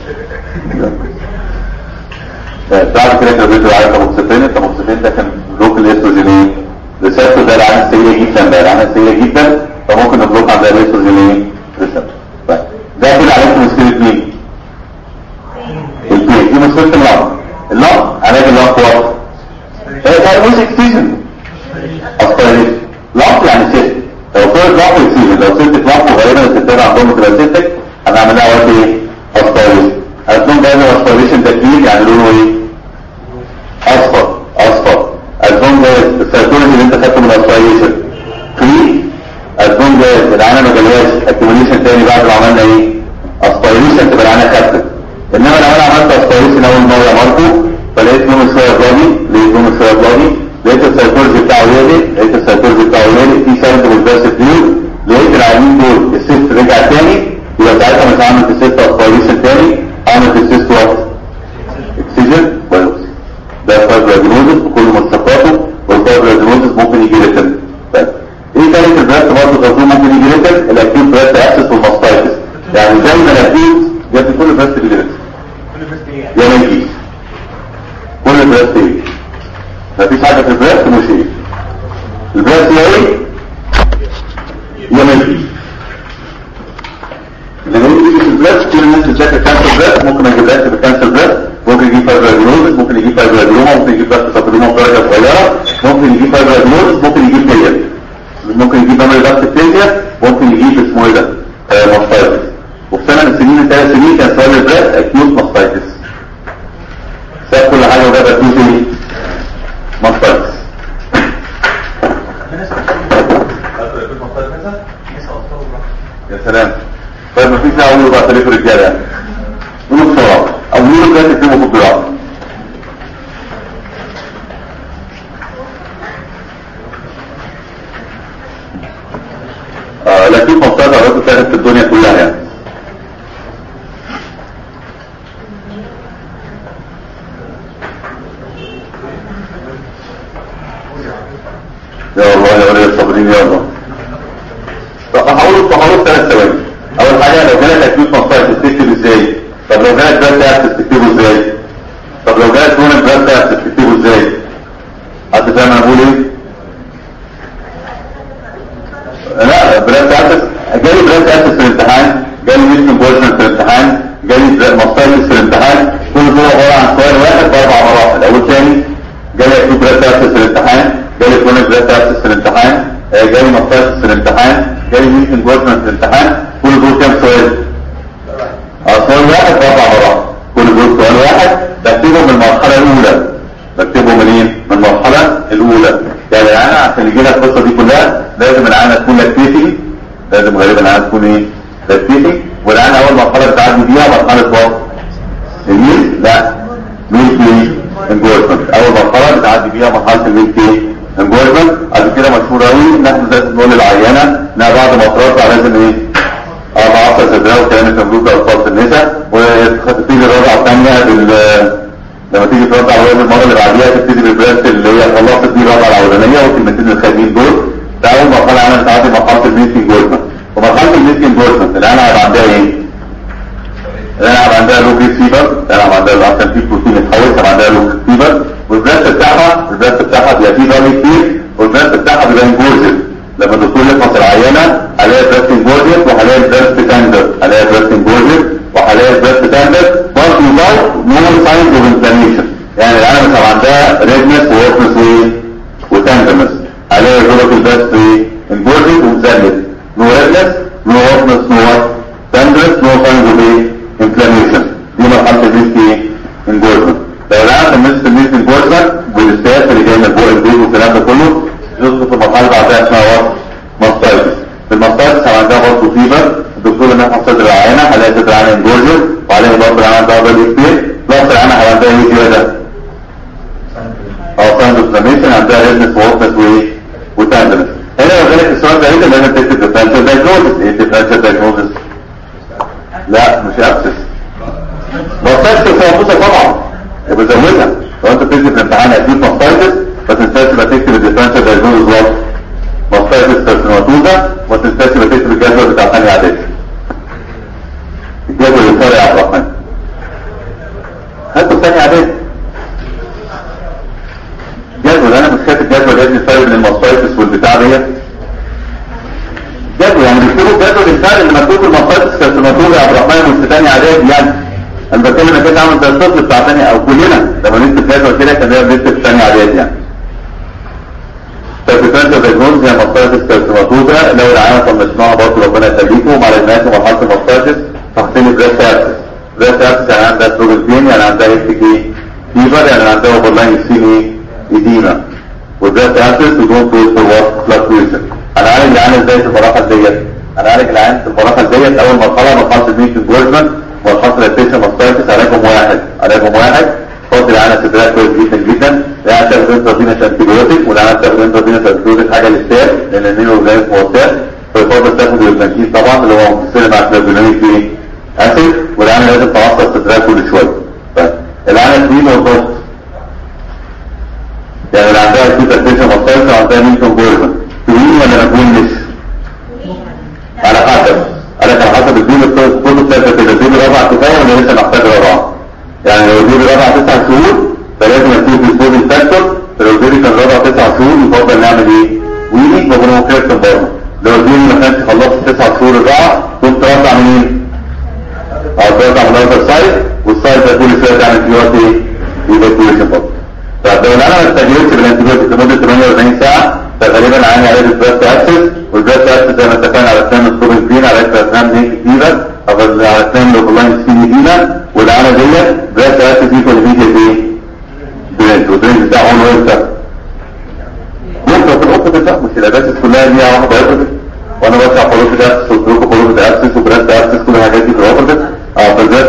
بعد كده كانوا بيدوا على تموكسفين التموكسفين ده كان لوكال استروجينين ريسبتور ده العين سيئة جدا ده العين سيئة جدا فممكن نبلوك عند الاستروجينين ريسبتور طيب ده كده عليكم مشكلة مين؟ البيت دي مشكلة اللمب اللمب علاج اللمب واضح هي ده مش اكسيجن اصلا لمب يعني سيست لو صورت لمب اكسيجن لو سيستك لمب وغالبا الستات عندهم بتبقى سيستك هنعملها وقت ايه؟ اسبيريشن هتكون دايما اسبيريشن تكبير يعني لونه ايه؟ اصفر اصفر البون جاز السيركولوجي اللي انت خدته من الاسبيريشن فري البون جاز العانه ما جالهاش اكيوميليشن تاني بعد ما عملنا ايه؟ اسبيريشن تبقى العانه خفت انما لو انا عملت اسبيريشن اول مره يا ماركو فلقيت لونه شويه بلادي لقيت لونه شويه بلادي لقيت السيركولوجي بتاعه يقلق لقيت السيركولوجي بتاعه يقلق في سنت بالباس فيو لقيت العيانين دول السيست رجع تاني يبقى ساعتها مش هعمل في السيست اسبيريشن تاني اعمل في السيست وقت اكسجين بايوبسي ده فايبرادينوزس بكل مشتقاته والفايبرادينوزس ممكن يجي ريتن طيب ايه تالت البراست برضه خطوه ممكن يجي ريتن الاكيوت براست اكسس والماستايتس يعني زي ما الاكيوت جاب كل براست بيجي ريتن يا ما يجيش كل براست ايه مفيش حاجه في البراست مش ايه البراست يا ايه يا ما يجيش لما يجي في البلاس كل الناس بتذاكر كانسر بلاس ممكن ما يجيبهاش بالكانسر بلاس ممكن يجيب فايبرادينوزس ممكن يجيب فايبرادينوما ممكن يجيب بلاس سابرينوما بدرجه صغيره ممكن يجيب فايبرادينوزس ممكن يجيب فيلير ممكن يجيب عمل باكتيريا ممكن يجيب اسمه ايه ده آه ماستايتس وفي سنه من السنين من ثلاث سنين كان سؤال البلاس اكيوت ماستايتس ساب كل حاجه وجاب اكيوت ايه ماستايتس يا سلام طيب مفيش دعوه اقول بقى تاريخ الرجاله يعني قولوا بسرعه او نيرو كان تكتبه في الجراحه آه لكن منطقه الرد بتاعت في الدنيا كلها يعني يا الله يا ولي الصابرين يا الله طب هقول هقول ثلاث ثواني اول حاجه لو جالك اكيوت منطقه تكتب ازاي طب لو جالك بلاد اكسس تكتبه ازاي طب لو جالك كرونيك بلاد اكسس تكتبه ازاي حد فاهم انا بقول ايه لا بلاد اكسس جالي بلاد اكسس في الامتحان جالي ميشن بوزن في الامتحان جالي مصايص في الامتحان كل دول عباره عن سؤال واحد باربع مراحل اول تاني جالي اكيوت بلاد اكسس في الامتحان جالي كرونيك بلاد اكسس في الامتحان آه، جالي مصايص في الامتحان جالي ميشن بوزن في الامتحان كل دول كام سؤال اه سؤال واحد باربع مراحل كل دول سؤال واحد بكتبه من المرحله الاولى بكتبه منين من المرحله الاولى يعني العانه عشان يجي لها القصه دي كلها لازم العانه تكون لاكتيتي لازم غالبا العانه تكون ايه لاكتيتي والعانه اول مرحله بتعدي بيها مرحله وقت الميل لا ميلكي انجورجمنت اول مرحله بتعدي بيها مرحله الميلكي انجورجمنت عشان كده مشهور قوي ان احنا لازم نقول للعيانه انها بعد ما ترضع لازم ايه اه معصر صدرها وكانت مملوكه اطفال النساء وتبتدي الرضعه الثانيه بال لما تيجي ترضع الولد المره اللي بعديها تبتدي بالبريست اللي هي خلصت دي الرضعه الاولانيه والكلمتين الخارجين دول ده اول مرحله انا بتعدي مرحله الميلكي انجورجمنت ومرحله الميلكي انجورجمنت اللي انا هيبقى عندها ايه؟ العنب عندها لو جريد فيبر العنب عندها لو عشان في بروتين اتحول كان عندها لو جريد فيبر والبريست بتاعها البريست بتاعها بيبقى فيه ضغط كتير والبريست بتاعها بيبقى انجورجد لما الدكتور يفحص العينه هلاقي بريست انجورجد وهلاقي بريست تاندر هلاقي بريست انجورجد وهلاقي بريست تاندر برضه نو نو ساينز اوف انفلاميشن يعني العنب كان عندها ريدنس ووركنس وايه وتاندرنس هلاقي جوه البريست ايه انجورجد ومزلت نو ريدنس نو ووركنس نو تاندرنس نو ساينز اوف ايه انفلاميشن دي مرحله الميسكي انجورجمنت لو العيان كملت الميسكي انجورجمنت والاستاف اللي جاي من فوق البيت والكلام ده كله يدخل في المرحله بعدها اسمها وقت ماستايتس في الماستايتس كان عندها برضه فيبر الدكتور اللي نفحص صدر العينه هلاقي صدر العينه انجورجن وعليه برضه العينه عندها بلد كتير بلس العينه هيبقى عندها ايه زياده؟ او سايند انفلاميشن عندها ريدنس ووركنس وايه؟ وتاندنس هنا لو جالك السؤال ده انت لازم تكتب ديفرنشال دايجنوزس ايه الديفرنشال دايجنوزس؟ لا مش ابسس ماستايتس تنفسها طبعا يبقى زودها لو انت بتكتب في الامتحان اكيد ماستايتس ما تنساش تبقى تكتب الديفرنشال دايجنوز وات ماستايتس كارسينوماتوزا ما تنساش تبقى تكتب الجدول بتاع ثاني اعدادي الجدول الفرعي يا عبد الرحمن هاتوا ثاني اعدادي جدول انا مش كاتب جدول يا ابني الفرق بين الماستايتس والبتاع ديت جدول يعني بيكتبوا جدول الفرق اللي مكتوب في الماستايتس كارسينوماتوزا يا عبد الرحمن وفي ثاني اعدادي يعني انا بتكلم انك انت عامل زي الطفل بتاع ثاني او كلنا لما نكتب جدول كده كان بيبقى بنكتب في ثاني اعدادي يعني فالديفرنشال دايجنوز هي ماستايتس كارسينوماتوزا لو العيان طنشناها برضه ربنا يخليكم ومع الناس مرحله الماستايتس تحطين بريست ابسس بريست ابسس يعني عندها بروجلتين يعني عندها هيستيكي فيفر يعني عندها اوفرلاين سيني ايدينا والبريست ابسس بدون فوز فور وات فلاكويشن انا عالج العيان ازاي في المراحل ديت انا عالج العيان في المراحل ديت اول مرحله مرحله الميت انجورجمنت مرحله الاتيشن ماستايتس علاجهم واحد علاجهم واحد فاضل على صدرها كويس جدا جدا العيان تاخد انترافينوس انتيبيوتيك والعيان تاخد انترافينوس انتيبيوتيك حاجه للسير لان النيرو اورجانيزم موتات فيفضل تاخد البنكين طبعا اللي هو مكسر مع فلافونيك ايه اسيد والعيان لازم تعصر صدرها كل شويه طيب العيان كلين والضغط يعني اللي عندها اكيد اتيشن ماستايتس وعندها ميت انجورجمنت كلين ولا مكوين على حسب على حسب الدين كله ثلاثة كده الدين الرابع كفاية ولا لسه محتاج رابعة يعني لو الدين الرابع تسع شهور فلازم نشوف الفوز فاكتور فلو الدين كان رابع تسع شهور يفضل نعمل ايه؟ ويني وبنو كيرتن برضه لو الدين ما كانش خلصت تسع شهور الرابعة كنت ترضع منين؟ اه ترضع من الاوتر سايد والسايد ده كل شوية تعمل فيه وقت ايه؟ ايفاكويشن برضه طب لو انا ما استجبتش بالانتيبيوتيك لمدة 48 ساعة فغالبا عندي علاج البريست اكسس والبريست اكسس زي ما اتفقنا على اسنان السكوبين على اسنان نيك كتيرة او على اسنان لوكولاين سكيني فينا والعالة ديت بريست اكسس ايكوال ميديا ايه؟ برينت والبرينت بتاعه هو الويب ممكن في القطة بتاعه مش الاباسس كلها ليها واحدة اوبرتيف وانا بسع فلوس اكسس وبروكو فلوس اكسس وبريست اكسس كل الحاجات دي في الاوبرتيف اه فالبريست اكسس هو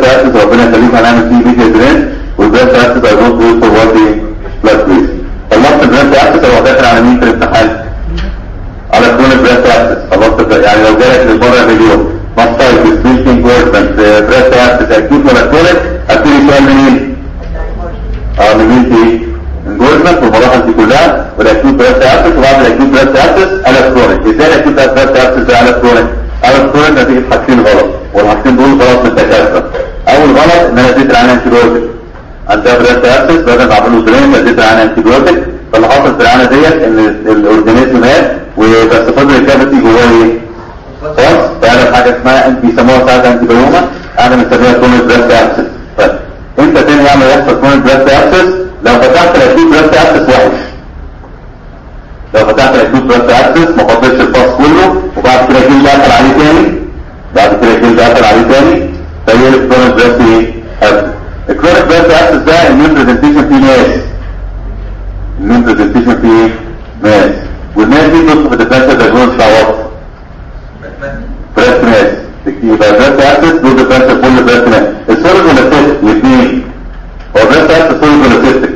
ربنا يخليك هنعمل فيه فيديو درين والبريست اكسس اي دونت ويت فور وات بلاد بريس خلصت البريست اكسس هو داخل على مين في الامتحان؟ على كرونيك بريست اكسس خلصت يعني لو جالك للمره مليون ماستايتس بيلكينج جورمنت بريست اكسس اكيوت ولا كرونيك هبتدي سؤال منين؟ اه من مين في انجورجمنت والمراحل دي كلها والاكيوت بريست اكسس وبعد الاكيوت بريست اكسس الكترونيك ازاي الاكيوت بريست اكسس ده الكترونيك الكترونيك نتيجه حاجتين غلط والحاجتين دول غلط من الدكاتره اول غلط ان انا اديت العين انتيبيوتيك عندها بريست اكسس بدل ما اعمل له درين اديت العين انتيبيوتيك فاللي حصل في العينه ديت ان الاورجانيزم مات وبس فضل الكافيتي جواه ايه؟ خلاص فعلا حاجه اسمها بيسموها ساعات انتيبيوما انا بنسميها كرونيك بريست اكسس طيب انت تاني يعمل يحصل كرونيك بريست اكسس لو فتحت الاكيوت بريست اكسس وحش لو فتحت الاكيوت بريست اكسس ما فضلتش الفاس كله وبعد كده الجلد قفل عليه تاني بعد كده الجلد قفل عليه تاني فهي الكرونيك بريست ايه؟ اكسس الكرونيك بريست اكسس ده المين برزنتيشن فيه ناس المين برزنتيشن فيه ناس والناس دي تدخل في الديفرنشال دايجنوز بتاع وقت بريست ناس يبقى بريست اكسس دول ديفرنشال كل بريست ناس السوليد ولا السيست الاثنين هو بريست اكسس سوليد ولا سيستك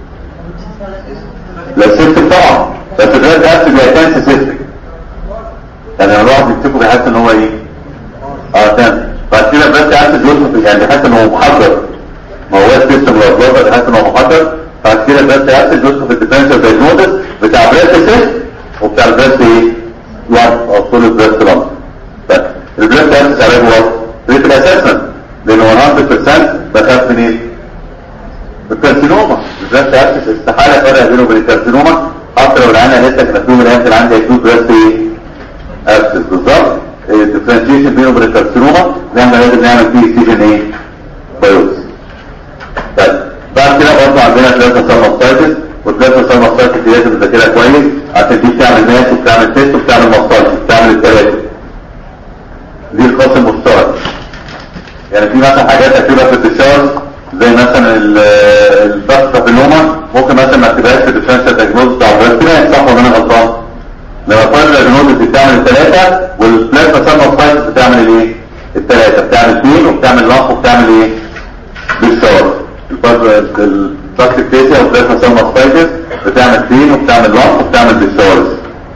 لا سيستك طبعا بس البريست اكسس بيبقى كانسر سيستك يعني لما الواحد بيكتبه بيحس ان هو ايه اه تمام بعد كده بريست اكسس يدخل يعني بيحس ان هو محضر ما هو سيستم ولا بلوكر بيحس ان هو محضر بعد كده بريست اكسس يدخل في الديفرنشال دايجنوز بتاع بريست سيست وبتاع البريست ايه واحد او سوليد بريست لامب البلاد تاسس عليه هو ريت الاسسمنت لانه 100% بخاف من ايه؟ الكارسينوما البلاد تاسس استحاله فرق بينه وبين الكارسينوما حتى لو العينه قالت لك مكتوب العين كان عندي اكيوت بريست ايه؟ ابسس بالظبط الديفرنشيشن بينه وبين الكارسينوما نعمل لازم نعمل فيه سيجن ايه؟ بايوس طيب بعد كده برضه عندنا ثلاثه سيرماستايتس والثلاثه سيرماستايتس دي لازم تذاكرها كويس عشان دي بتعمل ناس وبتعمل تيست وبتعمل ماستايتس بتعمل الثلاثه دي الخاص المشترك يعني في مثلا حاجات اكتبها في الديشارج زي مثلا الباستافيلوما ممكن مثلا ما اكتبهاش في الديفرنشال دايجنوز بتاع البلاستينا صح ولا انا غلطان لما الفايل دايجنوز بتعمل الثلاثه والبلازما سيرموسايتس بتعمل الايه الثلاثه بتعمل فين وبتعمل لامب وبتعمل ايه بالشارج البلاستيك فيسيا والبلازما سيرموسايتس بتعمل فين وبتعمل لامب وبتعمل بالشارج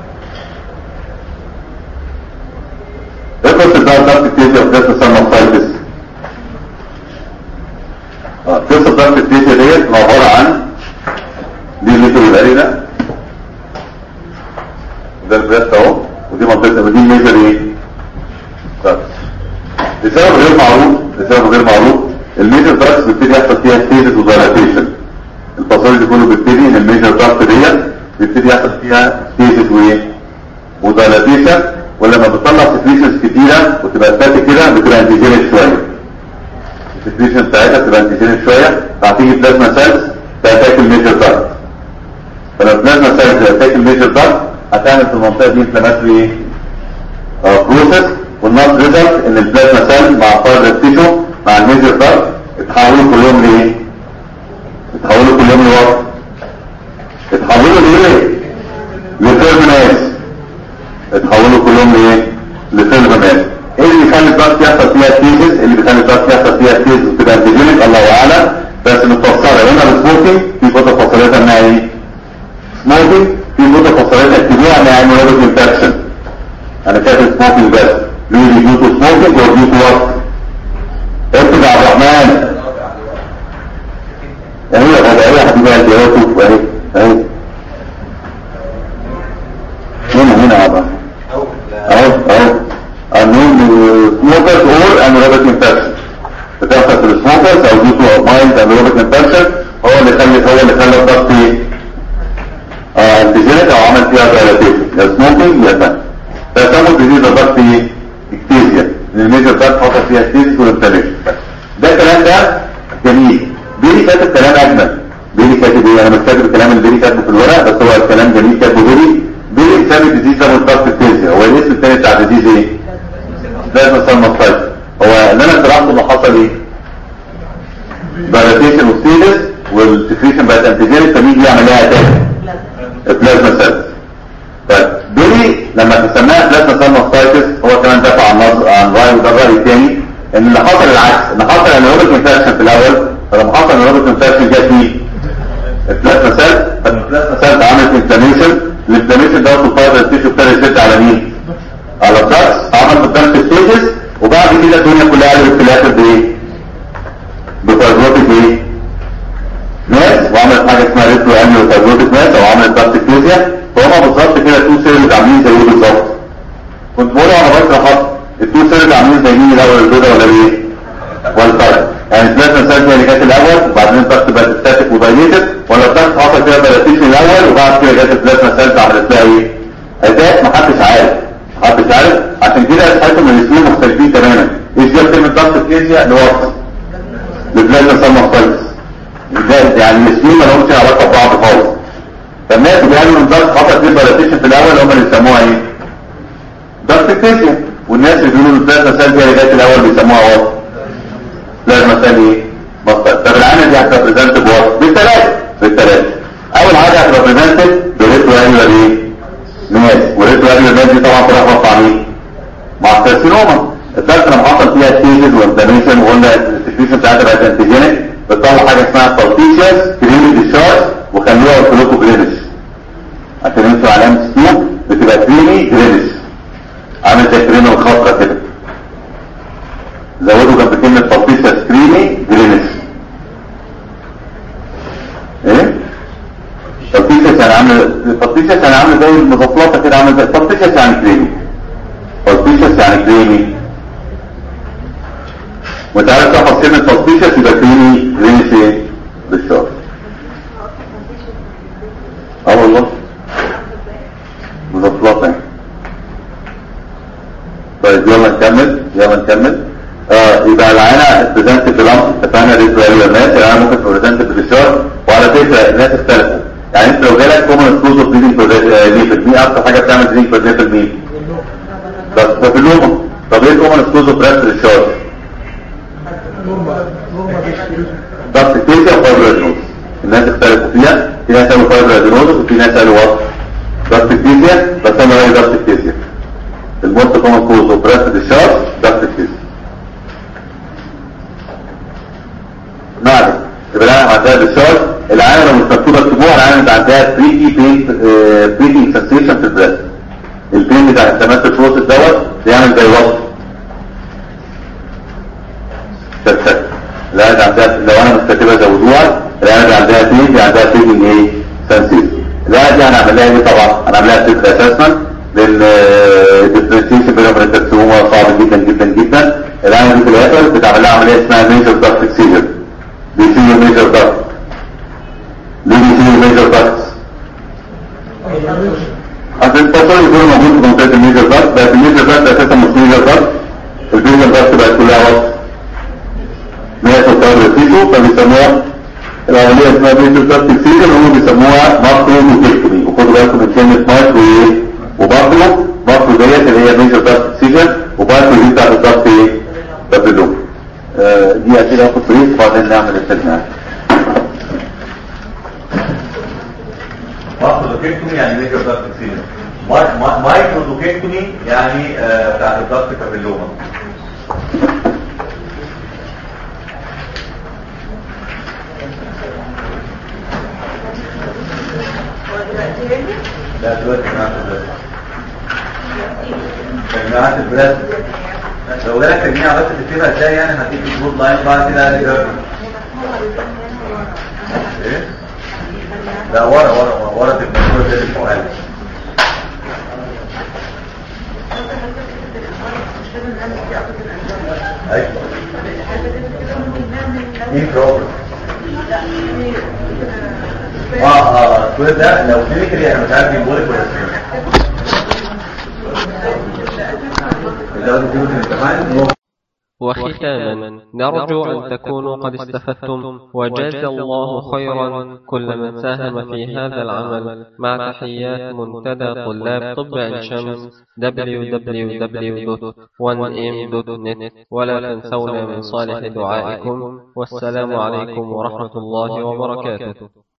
ايه قصة بقى ضغط التيتيا وقصة سيرموسايتس قصة ضغط التيتيا ديت عبارة عن دي الليتر البري ده ده البريست اهو ودي منطقة ودي الميجر ايه طيب لسبب غير معروف لسبب غير معروف الميجر ضغط بيبتدي يحصل فيها ستيجز ودايلاتيشن الباثولوجي كله بيبتدي ان الميجر ضغط ديت بيبتدي يحصل فيها ستيجز وايه ودايلاتيشن ولما بتطلع سكريشنز كتيرة وتبقى ستاتيك كده بتبقى انتيجينيك شوية السكريشن بتاعتها بتبقى انتيجينيك شوية فهتيجي بلازما سيلز تاكل ميجر دارت فلما بلازما سيلز تاكل ميجر دارت هتعمل في المنطقة دي انفلاماتري بروسيس والناس ريزلت ان البلازما سيل مع فايبر تيشو مع الميجر دارت اتحولوا كلهم لايه؟ اتحولوا كلهم لوقت اتحولوا لايه؟ لتيرميناس اتحولوا كلهم لايه؟ لسيلفرمان ايه اللي بيخلي الضغط يحصل فيها تيزس اللي بيخلي الضغط يحصل فيها تيزس وتبقى انتيجينيك الله اعلم بس متفصله هنا السموكينج في فتره فصلتها انها ايه؟ سموكينج في فتره فصلتها اكتبوها انها هيموريدك انفكشن انا كاتب سموكينج بس ليه ديو تو سموكينج اور ديو تو وات؟ اكتب يا عبد الرحمن اهي غدائيه هتبقى الجواب اهي اهي هنا هنا يا عبد الرحمن اهو اهو النون سموكرز اور انيروبيك انفكشن بتحصل في السموكرز او دي تو مايلد انيروبيك انفكشن هو اللي خلى هو اللي خلى الضغط ايه؟ انتيجينيك او عمل فيها دايلاتيشن يا سموكينج يا فن فسموا الديزيز الضغط ايه؟ اكتيزيا ان الميجر ضغط حصل فيها اكتيزيس والانفليشن ده الكلام ده جميل بيلي كاتب كلام اجمل بيلي كاتب ايه؟ انا مش كاتب الكلام اللي بيلي كاتبه في الورق بس هو الكلام جميل كاتبه بيلي بيلي بيسمي الديزيز ده بالضغط الفيزياء هو الاسم الثاني بتاع الديزيز ايه؟ لازم سلمى هو اللي انا شرحته اللي حصل ايه؟ فاليديشن وستيجز والسكريشن بقت انتيجينيك فمين يعمل لها تاني؟ البلازما سيلز طيب بيلي لما تسميها بلازما سيل ماستايتس هو كمان دافع عن نظر عن راي وده الراي الثاني ان اللي حصل العكس ان حصل انيروبيك انفكشن في الاول فلما حصل الروبوت انفكشن جت مين؟ البلازما سيل فالبلازما سيل عملت انفلاميشن الانفلاميشن دوت الفايبر تيشو ابتدى يشد على مين؟ على الدكس عمل الدكس ستيجز وبعد كده الدنيا كلها قلبت في الاخر بايه؟ بفايبروتيك ايه؟ ناس وعملت حاجه اسمها ريترو انيو فايبروتيك ناس او عملت دكت كليزيا فهم بالظبط كده تو سيرز عاملين زي ايه بالظبط؟ كنت بقول وانا بشرح التو سيرز عاملين زي مين الاول البيضه ولا ايه؟ والفرق يعني البلازما سيل هي اللي جت الاول وبعدين الضغط بقت ستاتيك وبايليتد ولا الضغط حصل كده بلاتيشن الاول وبعد كده جت البلازما سيل عملت لها ايه؟ اداء محدش عارف محدش عارف عشان كده تحسوا ان الاثنين مختلفين تماما ايش جاب كلمه ضغط كليزيا لوقت لبلازما سيل مختلف ازاي يعني الاثنين ما لهمش علاقه ببعض خالص فالناس اللي قالوا ان الضغط حصل فيه بلاتيشن في الاول هم اللي بيسموها ايه؟ ضغط كليزيا والناس اللي بيقولوا البلازما سيل هي اللي جت الاول بيسموها وقت لازم ايه مصدر طب العامل دي هتريبريزنت بوات بالثلاثه بالثلاثه اول حاجه هتريبريزنت بريتو انيوال ايه ناس وريتو انيوال ناس دي طبعا تلخبط مع مين مع الكارسينوما الثالثه لما حصل فيها ستيجز وانفلاميشن وقلنا السكريشن بتاعتها بقت انتيجينيك بتطلع حاجه اسمها بارتيشيز كريمي ديشارج وخلوها اوتلوكو جرينش عشان انتوا علامه ستيو بتبقى كريمي جرينش عامل زي الكريمه الخضراء كده زودوا جنب كلمة بطيشة سكريمي جرينش ايه؟ بطيشة يعني عامل بطيشة يعني عامل زي المزفلطة كده عامل زي بطيشة يعني كريمي بطيشة يعني كريمي وانت عارف تحفظ كلمة بطيشة يبقى كريمي جرينش ايه؟ بالشهر اه والله مزفلطة يعني طيب يلا نكمل يلا نكمل اه يبقى العينة بريزنت بلامس اتفقنا ريت فاليو الناس العينة ممكن بريزنت بالشهر وعلى فكرة الناس اختلفوا يعني انت لو جالك كومن سكوز اوف بريدنج ليفل مين اكتر حاجة بتعمل بريدنج ليفل مين؟ بس ده في اللومة طب ايه كومن سكوز اوف بريست للشهر؟ نورمال نورمال ديستريبيوشن ضغط التيزيا وفايبرادينوز الناس اختلفوا فيها في ناس قالوا فايبرادينوز وفي ناس قالوا وات ضغط التيزيا بس انا رايي ضغط التيزيا الموست كومن كوز اوف بريست للشهر ضغط التيزيا نعم يبقى العالم عندها بالشهر العالم لو مش مكتوبه اكتبوها العالم اللي عندها بريكي بين بريكي سنسيشن في البريست البين بتاع التماس البروسيس دوت بيعمل زي وصف شتت العالم اللي عندها لو انا مش كاتبها زودوها العالم اللي عندها بين دي عندها بريكي ايه سنسيشن العالم دي هنعمل لها ايه طبعا هنعمل لها فكره اسسمنت لان الديفرنشيشن بينهم وبين التقسيمه صعب جدا جدا جدا العالم دي في الاخر بتعمل لها عمليه اسمها ميجر ضغط سيجر بيصير ميجر ضغط ليه بيصير ميجر ضغط عشان التصوير يكون موجود في منطقه الميجر ضغط بقت الميجر ضغط اساسا مش ميجر ضغط الميجر ضغط بقت كلها وقت 116 تيشو فبيسموها العمليه اسمها ميجر ضغط سيجر هم بيسموها ماكرو موتيكتومي وخدوا بالكم من كلمه ماكرو ايه وباكرو ماكرو ديت اللي هي ميجر ضغط سيجر وباكرو دي بتاعت الضغط ايه دبلو آه، دي أكيد أخد بريك وبعدين نعمل التجميع ماكرودوكيكتومي يعني ميجر ضغط كتير مايكرودوكيكتومي يعني آه، بتاعت الضغط كابيلوما لا دلوقتي جماعة البريد جماعة البريد لو جالك تجميع بس تكتبها ازاي يعني هتيجي تظبط لاين بعد كده ريجرد ايه؟ لا ورا ورا ورا تبقى زي المؤلف ايوه ايه بروبلم اه اه كل ده لو كلينيكال يعني مش عارف يقولك ولا لو تجيبوا الامتحان وختاما نرجو أن تكونوا قد استفدتم وجاز الله خيرا كل من ساهم في هذا العمل مع تحيات منتدى طلاب طب عين شمس www.1m.net ولا تنسونا من صالح دعائكم والسلام عليكم ورحمة الله وبركاته